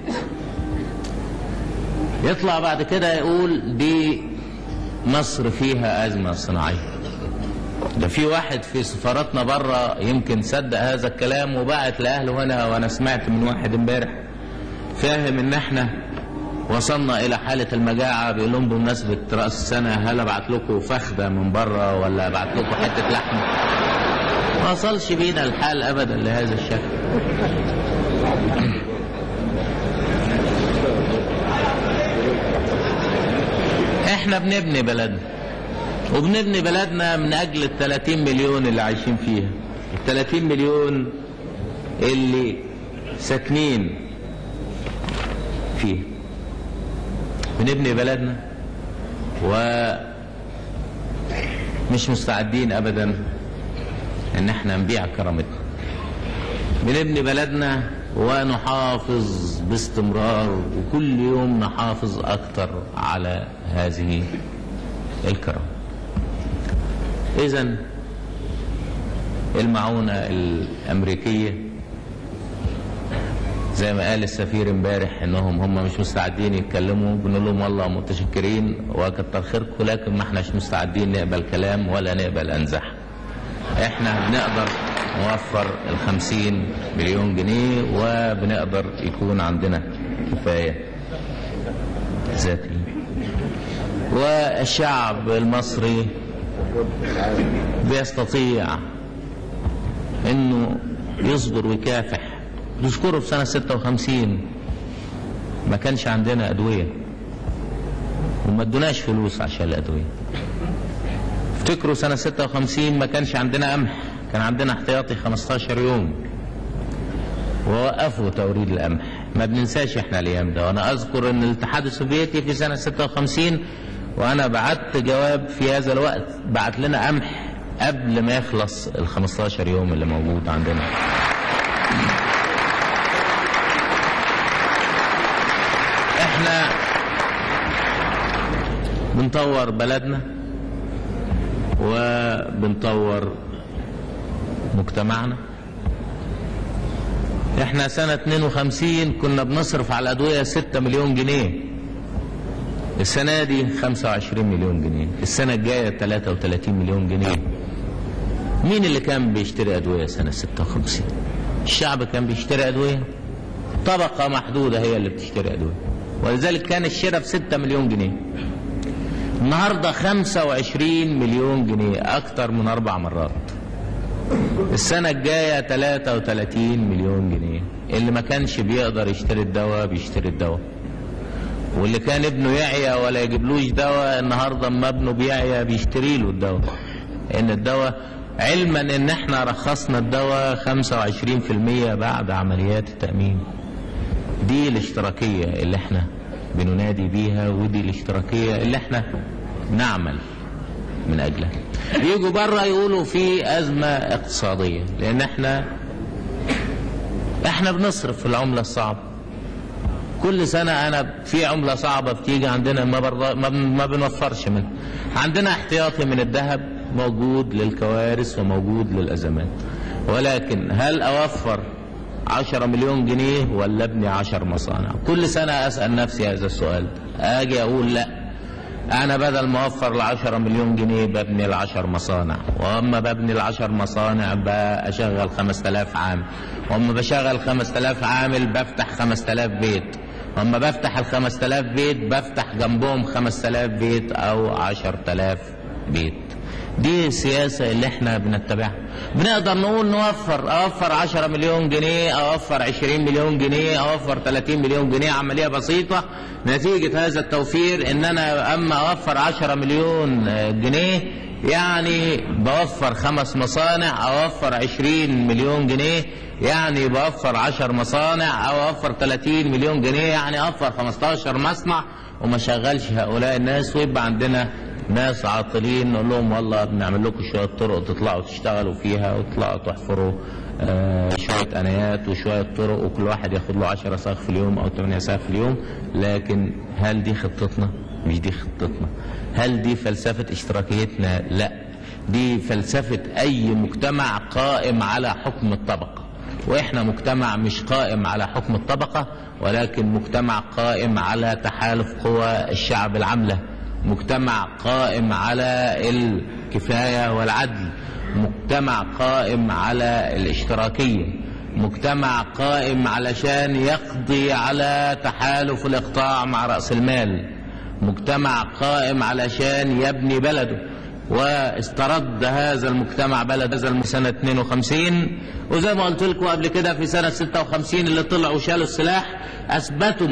يطلع بعد كده يقول دي مصر فيها أزمة صناعية ده في واحد في سفاراتنا بره يمكن صدق هذا الكلام وبعت لأهله هنا وأنا سمعت من واحد امبارح فاهم إن إحنا وصلنا إلى حالة المجاعة بيقول لهم بمناسبة رأس السنة هل أبعت لكم فخدة من بره ولا أبعت لكم حتة لحمة ما وصلش بينا الحال أبدا لهذا الشكل احنا بنبني بلدنا وبنبني بلدنا من اجل ال 30 مليون اللي عايشين فيها ال 30 مليون اللي ساكنين فيها بنبني بلدنا ومش مستعدين ابدا ان احنا نبيع كرامتنا بنبني بلدنا ونحافظ باستمرار وكل يوم نحافظ اكتر على هذه الكرامه اذا المعونه الامريكيه زي ما قال السفير امبارح انهم هم مش مستعدين يتكلموا بنقول لهم والله متشكرين وكتر خيركم لكن ما احناش مستعدين نقبل كلام ولا نقبل انزح احنا بنقدر نوفر الخمسين مليون جنيه وبنقدر يكون عندنا كفاية ذاتية والشعب المصري بيستطيع انه يصبر ويكافح تذكروا في سنة 56 ما كانش عندنا أدوية وما ادوناش فلوس عشان الأدوية افتكروا سنة 56 ما كانش عندنا قمح كان عندنا احتياطي 15 يوم ووقفوا توريد القمح ما بننساش احنا الايام ده وانا اذكر ان الاتحاد السوفيتي في سنة 56 وانا بعت جواب في هذا الوقت بعت لنا قمح قبل ما يخلص ال 15 يوم اللي موجود عندنا احنا بنطور بلدنا وبنطور مجتمعنا احنا سنة 52 كنا بنصرف على الأدوية 6 مليون جنيه السنة دي 25 مليون جنيه السنة الجاية 33 مليون جنيه مين اللي كان بيشتري أدوية سنة 56 الشعب كان بيشتري أدوية طبقة محدودة هي اللي بتشتري أدوية ولذلك كان الشراء ب 6 مليون جنيه النهارده 25 مليون جنيه أكتر من أربع مرات السنة الجاية 33 مليون جنيه اللي ما كانش بيقدر يشتري الدواء بيشتري الدواء واللي كان ابنه يعيا ولا يجيبلوش دواء النهارده اما ابنه بيعيا بيشتري له الدواء ان الدواء علما ان احنا رخصنا الدواء 25% بعد عمليات التأمين دي الاشتراكية اللي احنا بننادي بيها ودي الاشتراكية اللي احنا نعمل من اجلها يجوا بره يقولوا في ازمة اقتصادية لان احنا احنا بنصرف في العملة الصعبة كل سنة أنا في عملة صعبة بتيجي عندنا ما, برضى ما, ما بنوفرش منها عندنا احتياطي من الذهب موجود للكوارث وموجود للأزمات ولكن هل أوفر عشرة مليون جنيه ولا ابني عشر مصانع كل سنة أسأل نفسي هذا السؤال أجي أقول لا أنا بدل ما أوفر العشرة مليون جنيه ببني العشر مصانع وأما ببني العشر مصانع بشغل خمس تلاف عامل وأما بشغل خمس تلاف عامل بفتح خمس تلاف بيت وأما بفتح الخمس تلاف بيت بفتح جنبهم خمس تلاف بيت أو عشر تلاف بيت دي السياسة اللي احنا بنتبعها بنقدر نقول نوفر اوفر 10 مليون جنيه اوفر 20 مليون جنيه اوفر 30 مليون جنيه عملية بسيطة نتيجة هذا التوفير ان انا اما اوفر 10 مليون جنيه يعني بوفر خمس مصانع اوفر 20 مليون جنيه يعني بوفر 10 مصانع او اوفر 30 مليون جنيه يعني اوفر 15 مصنع وما شغلش هؤلاء الناس ويبقى عندنا ناس عاطلين نقول لهم والله بنعمل لكم شويه طرق تطلعوا تشتغلوا فيها وتطلعوا تحفروا آه شويه انايات وشويه طرق وكل واحد ياخد له 10 صاغ في اليوم او 8 صاغ في اليوم لكن هل دي خطتنا؟ مش دي خطتنا. هل دي فلسفه اشتراكيتنا؟ لا. دي فلسفه اي مجتمع قائم على حكم الطبقه. واحنا مجتمع مش قائم على حكم الطبقه ولكن مجتمع قائم على تحالف قوى الشعب العامله. مجتمع قائم على الكفاية والعدل مجتمع قائم على الاشتراكية مجتمع قائم علشان يقضي على تحالف الإقطاع مع رأس المال مجتمع قائم علشان يبني بلده واسترد هذا المجتمع بلد هذا سنة 52 وزي ما قلت لكم قبل كده في سنة 56 اللي طلعوا شالوا السلاح أثبتوا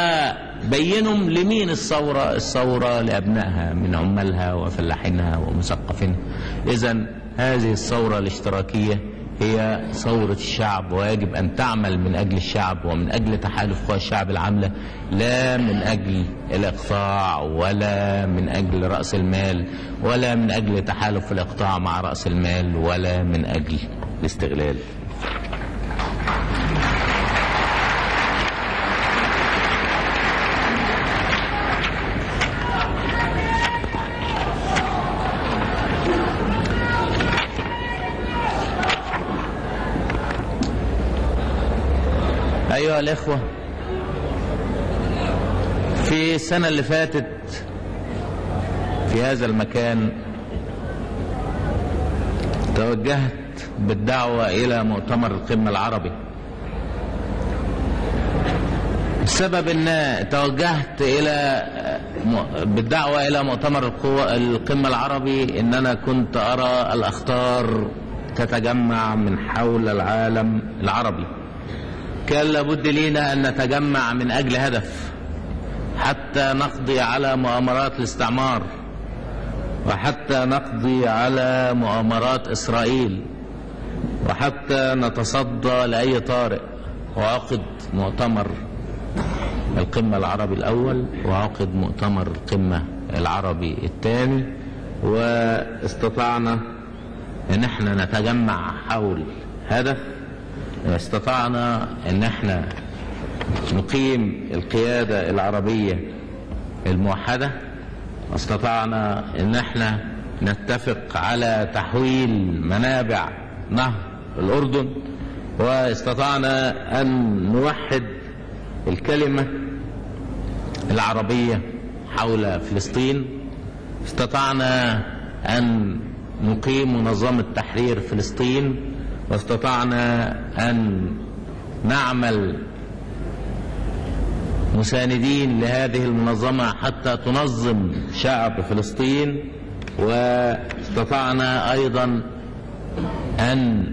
وبينوا لمين الثورة الثورة لأبنائها من عمالها وفلاحينها ومثقفينها إذا هذه الثورة الاشتراكية هي ثورة الشعب ويجب أن تعمل من أجل الشعب ومن أجل تحالف قوى الشعب العاملة لا من أجل الإقطاع ولا من أجل رأس المال ولا من أجل تحالف الإقطاع مع رأس المال ولا من أجل الاستغلال أيها الإخوة في السنة اللي فاتت في هذا المكان توجهت بالدعوة إلى مؤتمر القمة العربي السبب ان توجهت الى بالدعوه الى مؤتمر القوى القمه العربي ان انا كنت ارى الاخطار تتجمع من حول العالم العربي كان لابد لينا ان نتجمع من اجل هدف حتى نقضي على مؤامرات الاستعمار وحتى نقضي على مؤامرات اسرائيل وحتى نتصدى لاي طارئ وعقد مؤتمر القمة العربي الأول وعقد مؤتمر القمة العربي الثاني واستطعنا ان احنا نتجمع حول هدف استطعنا ان احنا نقيم القيادة العربية الموحدة استطعنا ان احنا نتفق على تحويل منابع نهر الأردن واستطعنا أن نوحد الكلمة العربية حول فلسطين استطعنا أن نقيم منظمة تحرير فلسطين واستطعنا أن نعمل مساندين لهذه المنظمة حتى تنظم شعب فلسطين واستطعنا أيضا أن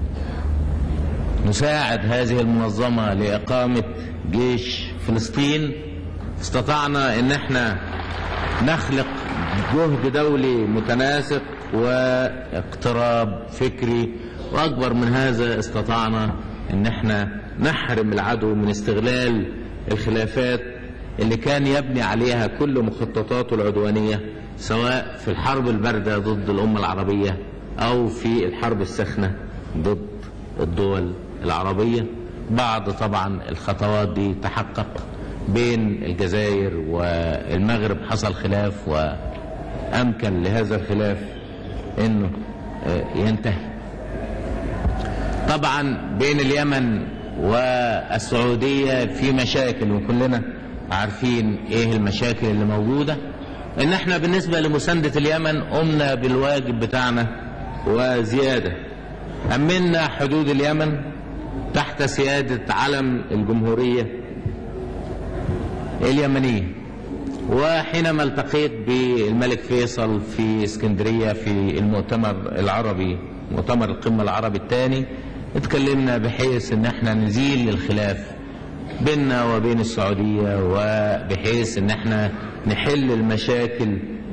نساعد هذه المنظمة لإقامة جيش فلسطين استطعنا ان احنا نخلق جهد دولي متناسق واقتراب فكري واكبر من هذا استطعنا ان احنا نحرم العدو من استغلال الخلافات اللي كان يبني عليها كل مخططاته العدوانية سواء في الحرب الباردة ضد الأمة العربية أو في الحرب السخنة ضد الدول العربية بعض طبعا الخطوات دي تحقق بين الجزائر والمغرب حصل خلاف وأمكن لهذا الخلاف أنه ينتهي طبعا بين اليمن والسعودية في مشاكل وكلنا عارفين ايه المشاكل اللي موجودة ان احنا بالنسبة لمساندة اليمن قمنا بالواجب بتاعنا وزيادة أمنا حدود اليمن تحت سيادة علم الجمهورية اليمنية وحينما التقيت بالملك فيصل في اسكندرية في المؤتمر العربي مؤتمر القمة العربي الثاني اتكلمنا بحيث ان احنا نزيل الخلاف بيننا وبين السعودية وبحيث ان احنا نحل المشاكل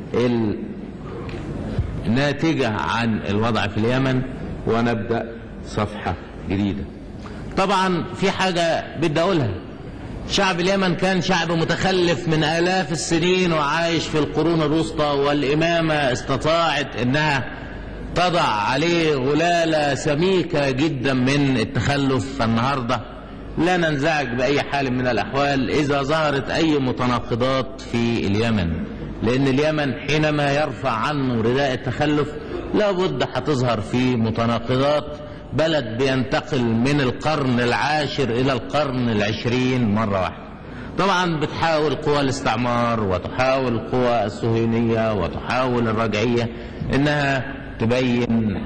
الناتجة عن الوضع في اليمن ونبدأ صفحة جديدة طبعا في حاجة بدي أقولها شعب اليمن كان شعب متخلف من آلاف السنين وعايش في القرون الوسطى والإمامة استطاعت أنها تضع عليه غلالة سميكة جدا من التخلف فالنهاردة لا ننزعج بأي حال من الأحوال إذا ظهرت أي متناقضات في اليمن لأن اليمن حينما يرفع عنه رداء التخلف لابد هتظهر فيه متناقضات بلد بينتقل من القرن العاشر إلى القرن العشرين مرة واحدة طبعا بتحاول قوى الاستعمار وتحاول القوى الصهيونية وتحاول الرجعية انها تبين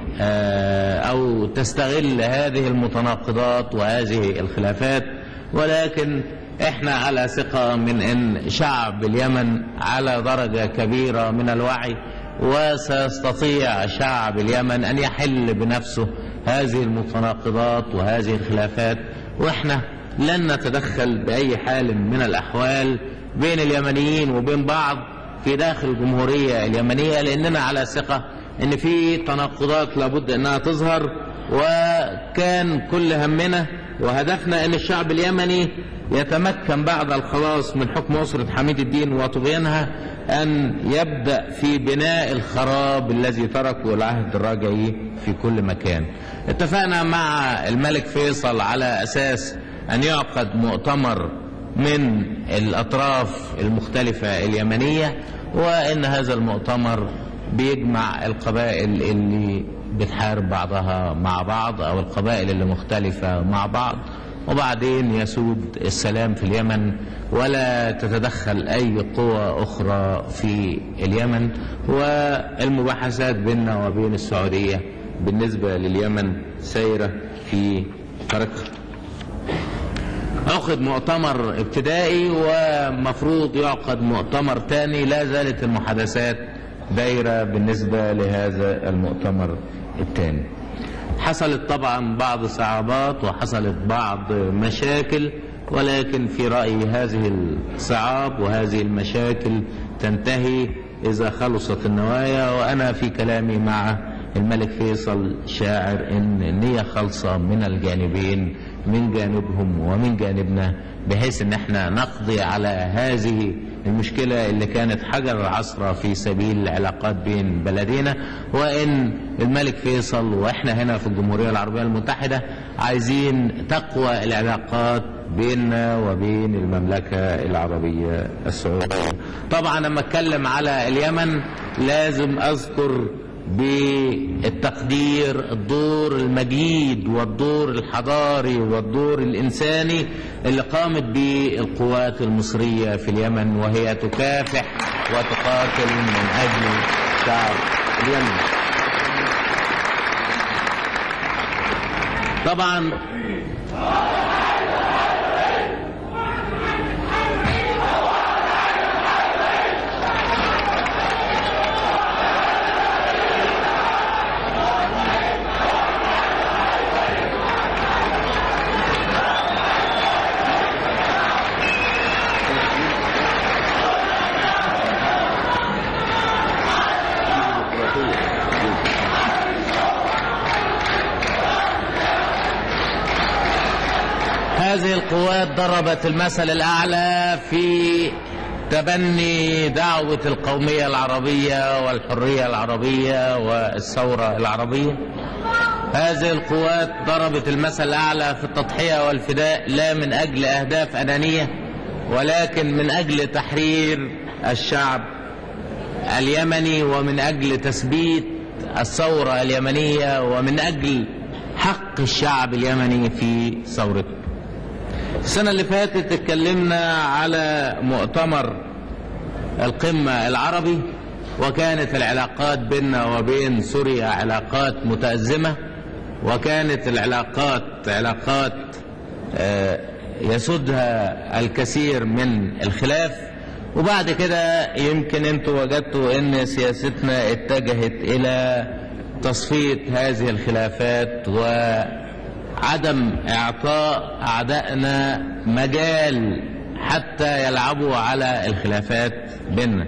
او تستغل هذه المتناقضات وهذه الخلافات ولكن احنا على ثقة من ان شعب اليمن على درجة كبيرة من الوعي وسيستطيع شعب اليمن ان يحل بنفسه هذه المتناقضات وهذه الخلافات واحنا لن نتدخل باي حال من الاحوال بين اليمنيين وبين بعض في داخل الجمهوريه اليمنيه لاننا على ثقه ان في تناقضات لابد انها تظهر وكان كل همنا وهدفنا ان الشعب اليمني يتمكن بعد الخلاص من حكم اسره حميد الدين وطغيانها ان يبدا في بناء الخراب الذي تركه العهد الرجعي في كل مكان. اتفقنا مع الملك فيصل على اساس ان يعقد مؤتمر من الاطراف المختلفه اليمنيه وان هذا المؤتمر بيجمع القبائل اللي بتحارب بعضها مع بعض او القبائل اللي مختلفه مع بعض وبعدين يسود السلام في اليمن ولا تتدخل اي قوى اخرى في اليمن والمباحثات بيننا وبين السعوديه بالنسبه لليمن سايره في طريقها. عقد مؤتمر ابتدائي ومفروض يعقد مؤتمر تاني لا زالت المحادثات دايرة بالنسبة لهذا المؤتمر الثاني حصلت طبعا بعض صعوبات وحصلت بعض مشاكل ولكن في رأيي هذه الصعاب وهذه المشاكل تنتهي إذا خلصت النوايا وأنا في كلامي مع الملك فيصل شاعر إن النية خالصة من الجانبين من جانبهم ومن جانبنا بحيث ان احنا نقضي على هذه المشكلة اللي كانت حجر العصر في سبيل العلاقات بين بلدينا وان الملك فيصل واحنا هنا في الجمهورية العربية المتحدة عايزين تقوى العلاقات بيننا وبين المملكة العربية السعودية طبعا لما اتكلم على اليمن لازم اذكر بالتقدير الدور المجيد والدور الحضاري والدور الإنساني اللي قامت به القوات المصرية في اليمن وهي تكافح وتقاتل من أجل شعب اليمن طبعا هذه القوات ضربت المثل الأعلى في تبني دعوة القومية العربية والحرية العربية والثورة العربية هذه القوات ضربت المثل الأعلى في التضحية والفداء لا من أجل أهداف أنانية ولكن من أجل تحرير الشعب اليمني ومن أجل تثبيت الثورة اليمنية ومن أجل حق الشعب اليمني في ثورته السنة اللي فاتت اتكلمنا على مؤتمر القمة العربي وكانت العلاقات بيننا وبين سوريا علاقات متأزمة وكانت العلاقات علاقات يسودها الكثير من الخلاف وبعد كده يمكن انتوا وجدتوا ان سياستنا اتجهت الى تصفية هذه الخلافات وعدم اعطاء اعدائنا مجال حتى يلعبوا على الخلافات بيننا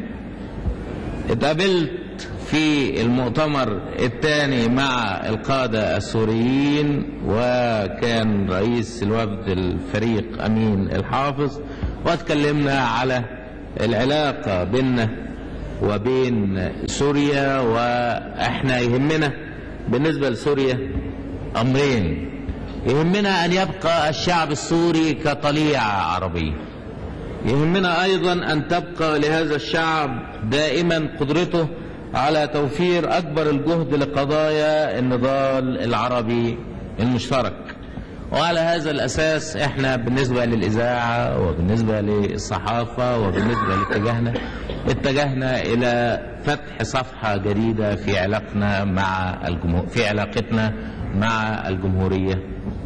اتقابلت في المؤتمر الثاني مع القادة السوريين وكان رئيس الوفد الفريق أمين الحافظ واتكلمنا على العلاقة بيننا وبين سوريا واحنا يهمنا بالنسبة لسوريا أمرين يهمنا أن يبقى الشعب السوري كطليعة عربية يهمنا أيضا أن تبقى لهذا الشعب دائما قدرته على توفير أكبر الجهد لقضايا النضال العربي المشترك وعلى هذا الأساس احنا بالنسبة للإذاعة وبالنسبة للصحافة وبالنسبة لاتجاهنا اتجهنا إلى فتح صفحة جديدة في علاقتنا مع الجمهور في علاقتنا مع الجمهورية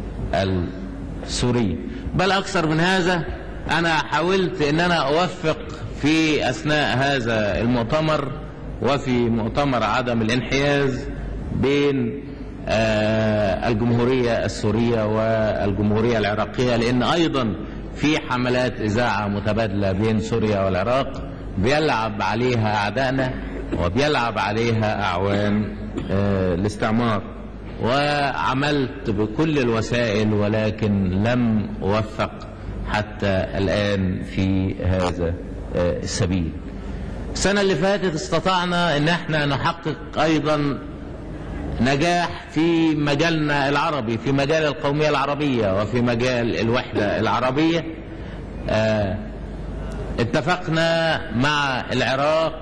السورية بل أكثر من هذا أنا حاولت أن أنا أوفق في أثناء هذا المؤتمر وفي مؤتمر عدم الانحياز بين الجمهورية السورية والجمهورية العراقية لأن أيضا في حملات إذاعة متبادلة بين سوريا والعراق بيلعب عليها أعدائنا وبيلعب عليها أعوان الاستعمار وعملت بكل الوسائل ولكن لم أوفق حتى الآن في هذا السبيل السنة اللي فاتت استطعنا ان احنا نحقق ايضا نجاح في مجالنا العربي في مجال القومية العربية وفي مجال الوحدة العربية اه اتفقنا مع العراق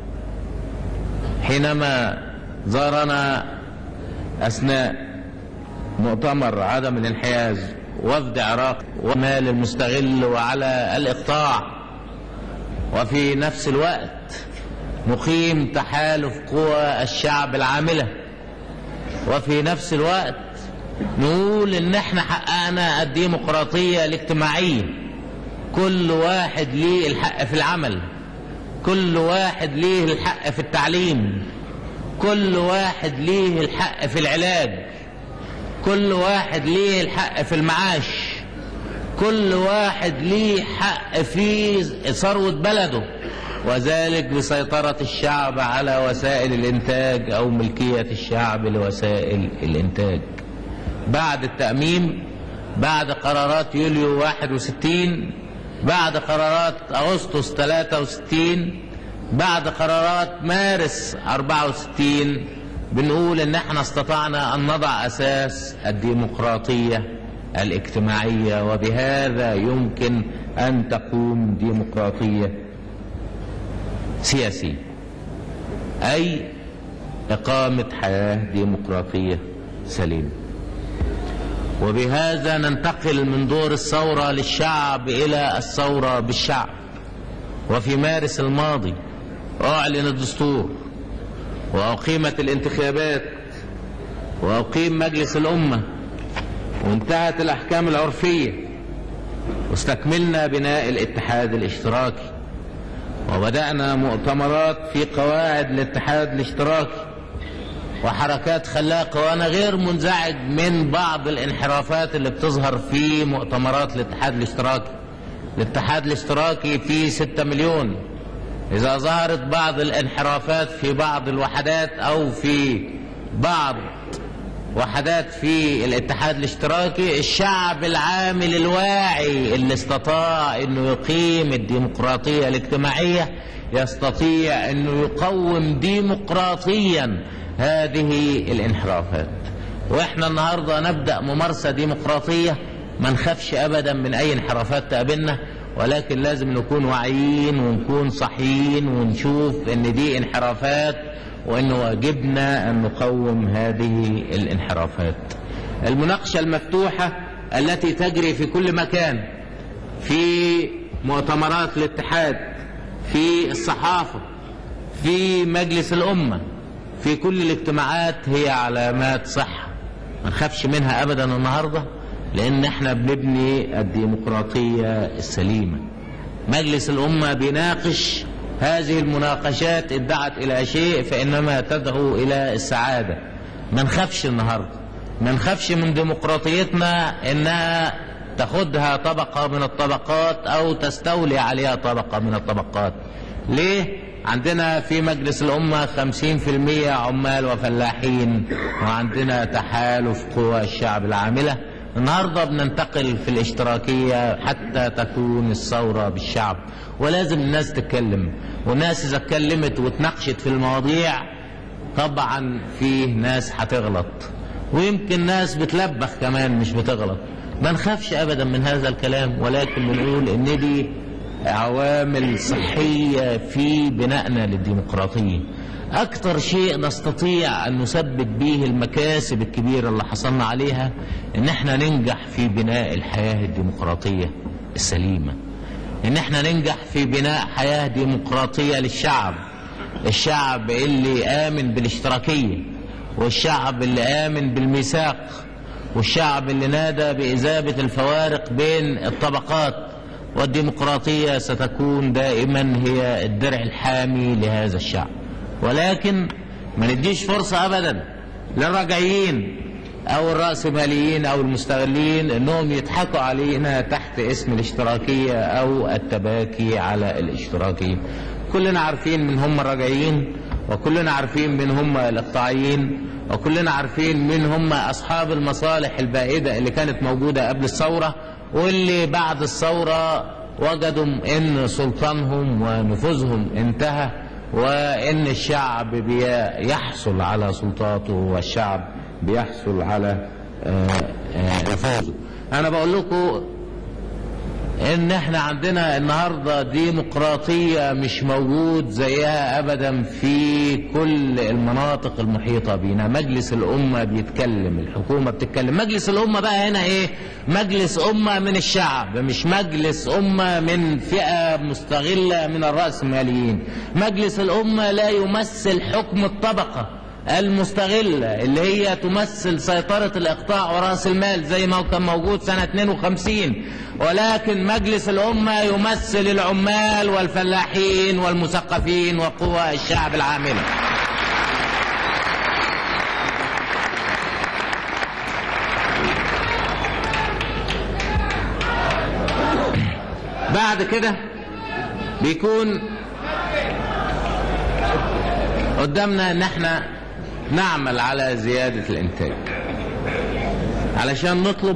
حينما زارنا اثناء مؤتمر عدم الانحياز وفد عراق ومال المستغل وعلى الاقطاع وفي نفس الوقت نقيم تحالف قوى الشعب العاملة وفي نفس الوقت نقول ان احنا حققنا الديمقراطية الاجتماعية كل واحد ليه الحق في العمل كل واحد ليه الحق في التعليم كل واحد ليه الحق في العلاج كل واحد ليه الحق في المعاش كل واحد ليه حق في ثروة بلده وذلك بسيطرة الشعب على وسائل الإنتاج أو ملكية الشعب لوسائل الإنتاج بعد التأميم بعد قرارات يوليو 61 بعد قرارات أغسطس 63 بعد قرارات مارس 64 بنقول ان احنا استطعنا ان نضع اساس الديمقراطيه الاجتماعيه وبهذا يمكن ان تقوم ديمقراطيه سياسيه اي اقامه حياه ديمقراطيه سليمه وبهذا ننتقل من دور الثوره للشعب الى الثوره بالشعب وفي مارس الماضي اعلن الدستور وأقيمت الانتخابات وأقيم مجلس الأمة وانتهت الأحكام العرفية واستكملنا بناء الاتحاد الاشتراكي وبدأنا مؤتمرات في قواعد الاتحاد الاشتراكي وحركات خلاقة وأنا غير منزعج من بعض الانحرافات اللي بتظهر في مؤتمرات الاتحاد الاشتراكي الاتحاد الاشتراكي فيه ستة مليون إذا ظهرت بعض الانحرافات في بعض الوحدات أو في بعض وحدات في الاتحاد الاشتراكي الشعب العامل الواعي اللي استطاع انه يقيم الديمقراطية الاجتماعية يستطيع انه يقوم ديمقراطيا هذه الانحرافات واحنا النهاردة نبدأ ممارسة ديمقراطية ما نخافش ابدا من اي انحرافات تقابلنا ولكن لازم نكون واعيين ونكون صحيين ونشوف ان دي انحرافات وان واجبنا ان نقوم هذه الانحرافات المناقشه المفتوحه التي تجري في كل مكان في مؤتمرات الاتحاد في الصحافه في مجلس الامه في كل الاجتماعات هي علامات صحه ما نخافش منها ابدا النهارده لان احنا بنبني الديمقراطيه السليمه مجلس الامه بيناقش هذه المناقشات ادعت الى شيء فانما تدعو الى السعاده ما نخافش النهارده ما نخافش من ديمقراطيتنا انها تاخدها طبقه من الطبقات او تستولي عليها طبقه من الطبقات ليه عندنا في مجلس الأمة خمسين في المية عمال وفلاحين وعندنا تحالف قوى الشعب العاملة النهاردة بننتقل في الاشتراكية حتى تكون الثورة بالشعب ولازم الناس تتكلم والناس إذا اتكلمت واتناقشت في المواضيع طبعا فيه ناس هتغلط ويمكن ناس بتلبخ كمان مش بتغلط ما نخافش أبدا من هذا الكلام ولكن بنقول إن دي عوامل صحية في بنائنا للديمقراطية أكثر شيء نستطيع أن نثبت به المكاسب الكبيرة اللي حصلنا عليها إن احنا ننجح في بناء الحياة الديمقراطية السليمة إن احنا ننجح في بناء حياة ديمقراطية للشعب الشعب اللي آمن بالاشتراكية والشعب اللي آمن بالميثاق والشعب اللي نادى بإذابة الفوارق بين الطبقات والديمقراطية ستكون دائما هي الدرع الحامي لهذا الشعب ولكن ما نديش فرصة أبدا للرجعيين أو الرأسماليين أو المستغلين أنهم يضحكوا علينا تحت اسم الاشتراكية أو التباكي على الاشتراكية كلنا عارفين من هم الرجعيين وكلنا عارفين من هم الإقطاعيين وكلنا عارفين من هم أصحاب المصالح البائدة اللي كانت موجودة قبل الثورة واللي بعد الثورة وجدوا ان سلطانهم ونفوذهم انتهى وان الشعب بيحصل على سلطاته والشعب بيحصل على نفوذه انا بقول لكم ان احنا عندنا النهارده ديمقراطيه مش موجود زيها ابدا في كل المناطق المحيطه بينا مجلس الامه بيتكلم الحكومه بتتكلم مجلس الامه بقى هنا ايه مجلس امه من الشعب مش مجلس امه من فئه مستغله من الراسماليين مجلس الامه لا يمثل حكم الطبقه المستغلة اللي هي تمثل سيطرة الإقطاع ورأس المال زي ما كان موجود سنة 52 ولكن مجلس الأمة يمثل العمال والفلاحين والمثقفين وقوى الشعب العاملة بعد كده بيكون قدامنا ان احنا نعمل على زيادة الانتاج علشان نطلب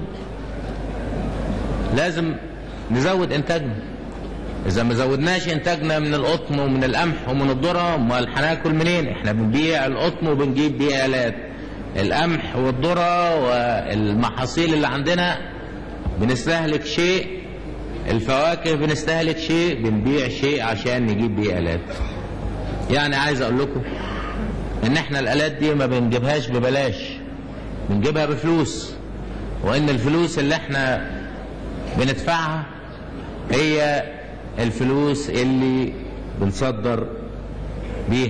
لازم نزود انتاجنا اذا ما زودناش انتاجنا من القطن ومن القمح ومن الذره امال هناكل منين احنا بنبيع القطن وبنجيب بيه الات القمح والذره والمحاصيل اللي عندنا بنستهلك شيء الفواكه بنستهلك شيء بنبيع شيء عشان نجيب بيه الات يعني عايز اقول لكم ان احنا الالات دي ما بنجيبهاش ببلاش بنجيبها بفلوس وان الفلوس اللي احنا بندفعها هي الفلوس اللي بنصدر بيها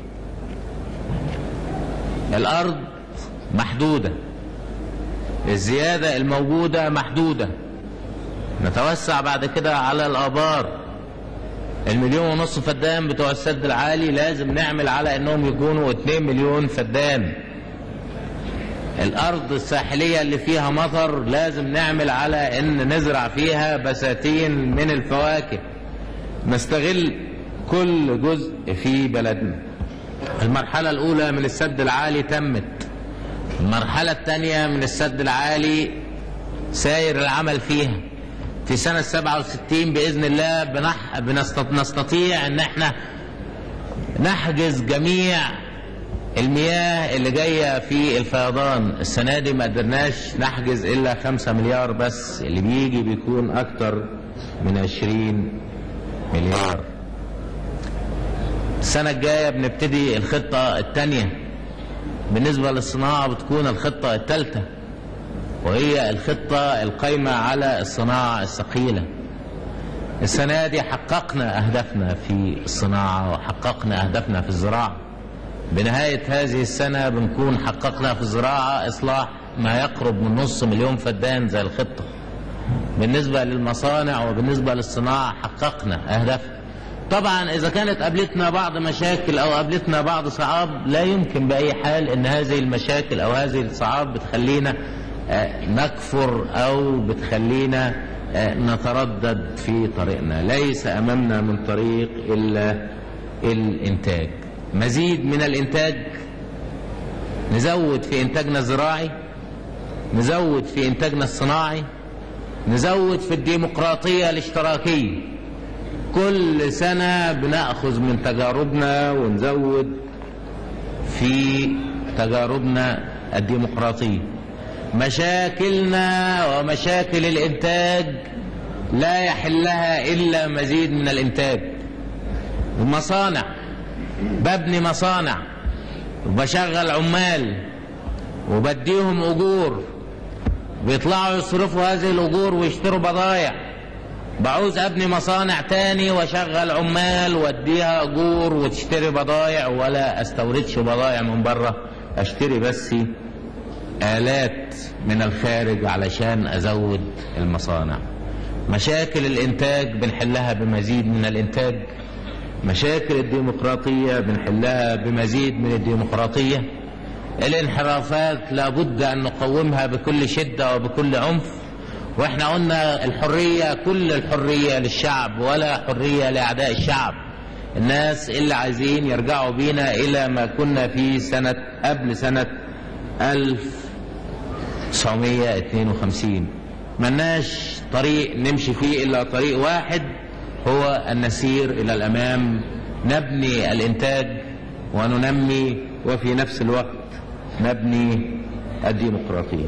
الارض محدوده الزياده الموجوده محدوده نتوسع بعد كده على الابار المليون ونص فدان بتوع السد العالي لازم نعمل على انهم يكونوا 2 مليون فدان الارض الساحليه اللي فيها مطر لازم نعمل على ان نزرع فيها بساتين من الفواكه نستغل كل جزء في بلدنا المرحله الاولى من السد العالي تمت المرحله الثانيه من السد العالي ساير العمل فيها في سنة 67 بإذن الله بنح... بنست... نستطيع أن احنا نحجز جميع المياه اللي جاية في الفيضان السنة دي ما قدرناش نحجز إلا 5 مليار بس اللي بيجي بيكون أكتر من 20 مليار السنة الجاية بنبتدي الخطة الثانية بالنسبة للصناعة بتكون الخطة الثالثة وهي الخطة القايمة على الصناعة الثقيلة السنة دي حققنا أهدافنا في الصناعة وحققنا أهدافنا في الزراعة بنهاية هذه السنة بنكون حققنا في الزراعة إصلاح ما يقرب من نص مليون فدان زي الخطة بالنسبة للمصانع وبالنسبة للصناعة حققنا أهدافنا طبعا إذا كانت قابلتنا بعض مشاكل أو قابلتنا بعض صعاب لا يمكن بأي حال أن هذه المشاكل أو هذه الصعاب بتخلينا نكفر او بتخلينا نتردد في طريقنا ليس امامنا من طريق الا الانتاج مزيد من الانتاج نزود في انتاجنا الزراعي نزود في انتاجنا الصناعي نزود في الديمقراطيه الاشتراكيه كل سنه بناخذ من تجاربنا ونزود في تجاربنا الديمقراطيه مشاكلنا ومشاكل الانتاج لا يحلها الا مزيد من الانتاج المصانع ببني مصانع وبشغل عمال وبديهم اجور بيطلعوا يصرفوا هذه الاجور ويشتروا بضايع بعوز ابني مصانع تاني واشغل عمال واديها اجور وتشتري بضايع ولا استوردش بضايع من بره اشتري بس آلات من الخارج علشان أزود المصانع مشاكل الإنتاج بنحلها بمزيد من الإنتاج مشاكل الديمقراطية بنحلها بمزيد من الديمقراطية الانحرافات لابد أن نقومها بكل شدة وبكل عنف واحنا قلنا الحرية كل الحرية للشعب ولا حرية لأعداء الشعب الناس اللي عايزين يرجعوا بينا إلى ما كنا فيه سنة قبل سنة 1952 ملناش طريق نمشي فيه إلا طريق واحد هو أن نسير إلى الأمام نبني الإنتاج وننمي وفي نفس الوقت نبني الديمقراطية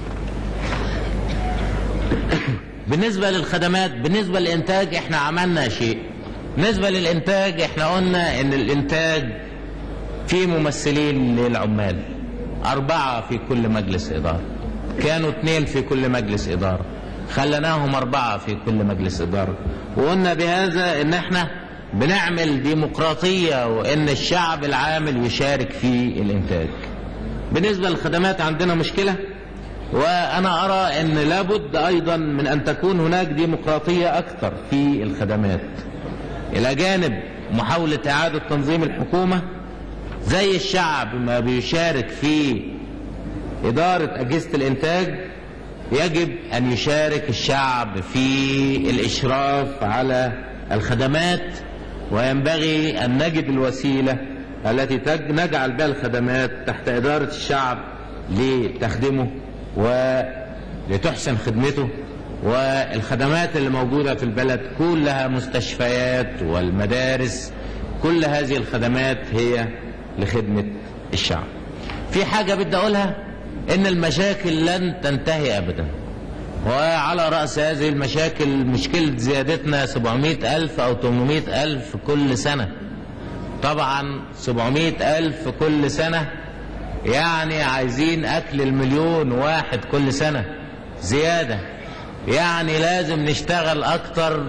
بالنسبة للخدمات بالنسبة للإنتاج احنا عملنا شيء بالنسبة للإنتاج احنا قلنا إن الإنتاج فيه ممثلين للعمال أربعة في كل مجلس إدارة كانوا اثنين في كل مجلس إدارة خلناهم أربعة في كل مجلس إدارة وقلنا بهذا إن احنا بنعمل ديمقراطية وإن الشعب العامل يشارك في الإنتاج بالنسبة للخدمات عندنا مشكلة وأنا أرى أن لابد أيضا من أن تكون هناك ديمقراطية أكثر في الخدمات إلى جانب محاولة إعادة تنظيم الحكومة زي الشعب ما بيشارك في إدارة أجهزة الإنتاج يجب أن يشارك الشعب في الإشراف على الخدمات وينبغي أن نجد الوسيلة التي نجعل بها الخدمات تحت إدارة الشعب لتخدمه ولتحسن خدمته والخدمات اللي موجودة في البلد كلها مستشفيات والمدارس كل هذه الخدمات هي لخدمة الشعب في حاجة بدي أقولها إن المشاكل لن تنتهي أبدا وعلى رأس هذه المشاكل مشكلة زيادتنا 700 ألف أو 800 ألف كل سنة طبعا 700 ألف كل سنة يعني عايزين أكل المليون واحد كل سنة زيادة يعني لازم نشتغل أكتر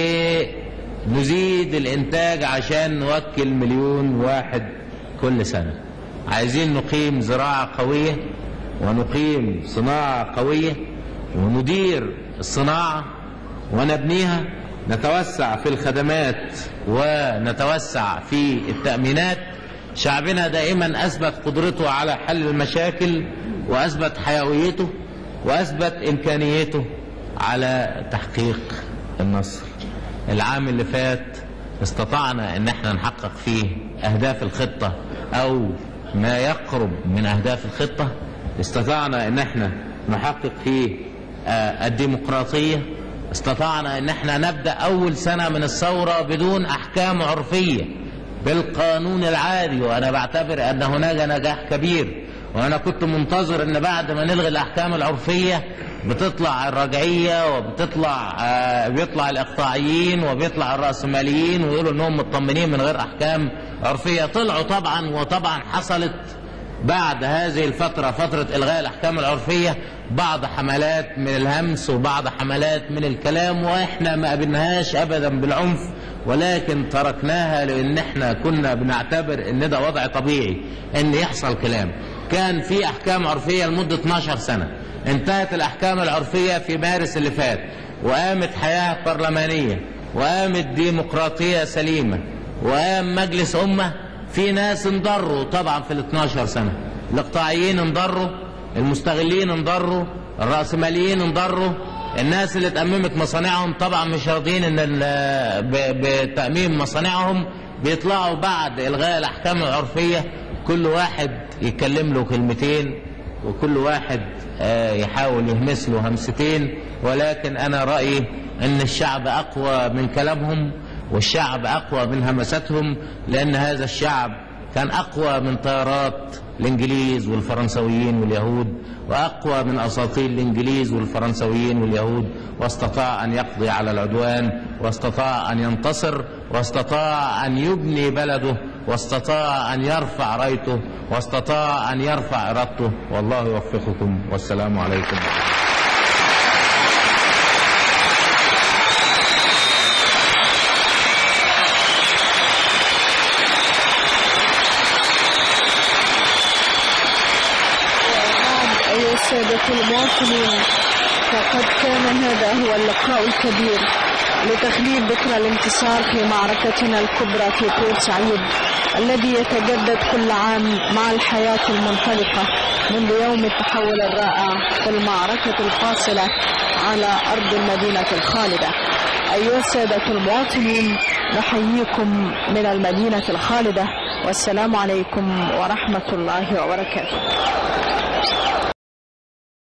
لنزيد الإنتاج عشان نوكل مليون واحد كل سنة عايزين نقيم زراعة قوية ونقيم صناعة قوية وندير الصناعة ونبنيها نتوسع في الخدمات ونتوسع في التأمينات شعبنا دائما أثبت قدرته على حل المشاكل وأثبت حيويته وأثبت إمكانيته على تحقيق النصر العام اللي فات استطعنا ان احنا نحقق فيه اهداف الخطة او ما يقرب من اهداف الخطة استطعنا ان احنا نحقق فيه الديمقراطية استطعنا ان احنا نبدأ اول سنة من الثورة بدون احكام عرفية بالقانون العادي وانا بعتبر ان هناك نجاح كبير وانا كنت منتظر ان بعد ما نلغي الاحكام العرفيه بتطلع الرجعيه وبتطلع آه بيطلع الاقطاعيين وبيطلع الراسماليين ويقولوا انهم مطمنين من غير احكام عرفيه طلعوا طبعا وطبعا حصلت بعد هذه الفترة فترة إلغاء الأحكام العرفية بعض حملات من الهمس وبعض حملات من الكلام وإحنا ما قابلناهاش أبدا بالعنف ولكن تركناها لأن إحنا كنا بنعتبر إن ده وضع طبيعي إن يحصل كلام كان في أحكام عرفية لمدة 12 سنة انتهت الأحكام العرفية في مارس اللي فات وقامت حياة برلمانية وقامت ديمقراطية سليمة وقام مجلس أمة في ناس انضروا طبعا في ال 12 سنة الاقطاعيين انضروا المستغلين انضروا الرأسماليين انضروا الناس اللي اتأممت مصانعهم طبعا مش راضيين ان بتأميم مصانعهم بيطلعوا بعد إلغاء الأحكام العرفية كل واحد يتكلم له كلمتين وكل واحد يحاول يهمس له همستين ولكن أنا رأيي أن الشعب أقوى من كلامهم والشعب أقوى من همستهم لأن هذا الشعب كان أقوى من طيارات الإنجليز والفرنسويين واليهود وأقوى من أساطيل الإنجليز والفرنسويين واليهود واستطاع أن يقضي على العدوان واستطاع أن ينتصر واستطاع أن يبني بلده واستطاع أن يرفع رايته واستطاع أن يرفع إرادته والله يوفقكم والسلام عليكم
سادة المواطنين فقد كان هذا هو اللقاء الكبير لتخليد ذكرى الانتصار في معركتنا الكبرى في بورسعيد الذي يتجدد كل عام مع الحياة المنطلقة منذ يوم التحول الرائع في المعركة الفاصلة على أرض المدينة الخالدة أيها السادة المواطنين نحييكم من المدينة الخالدة والسلام عليكم ورحمة الله وبركاته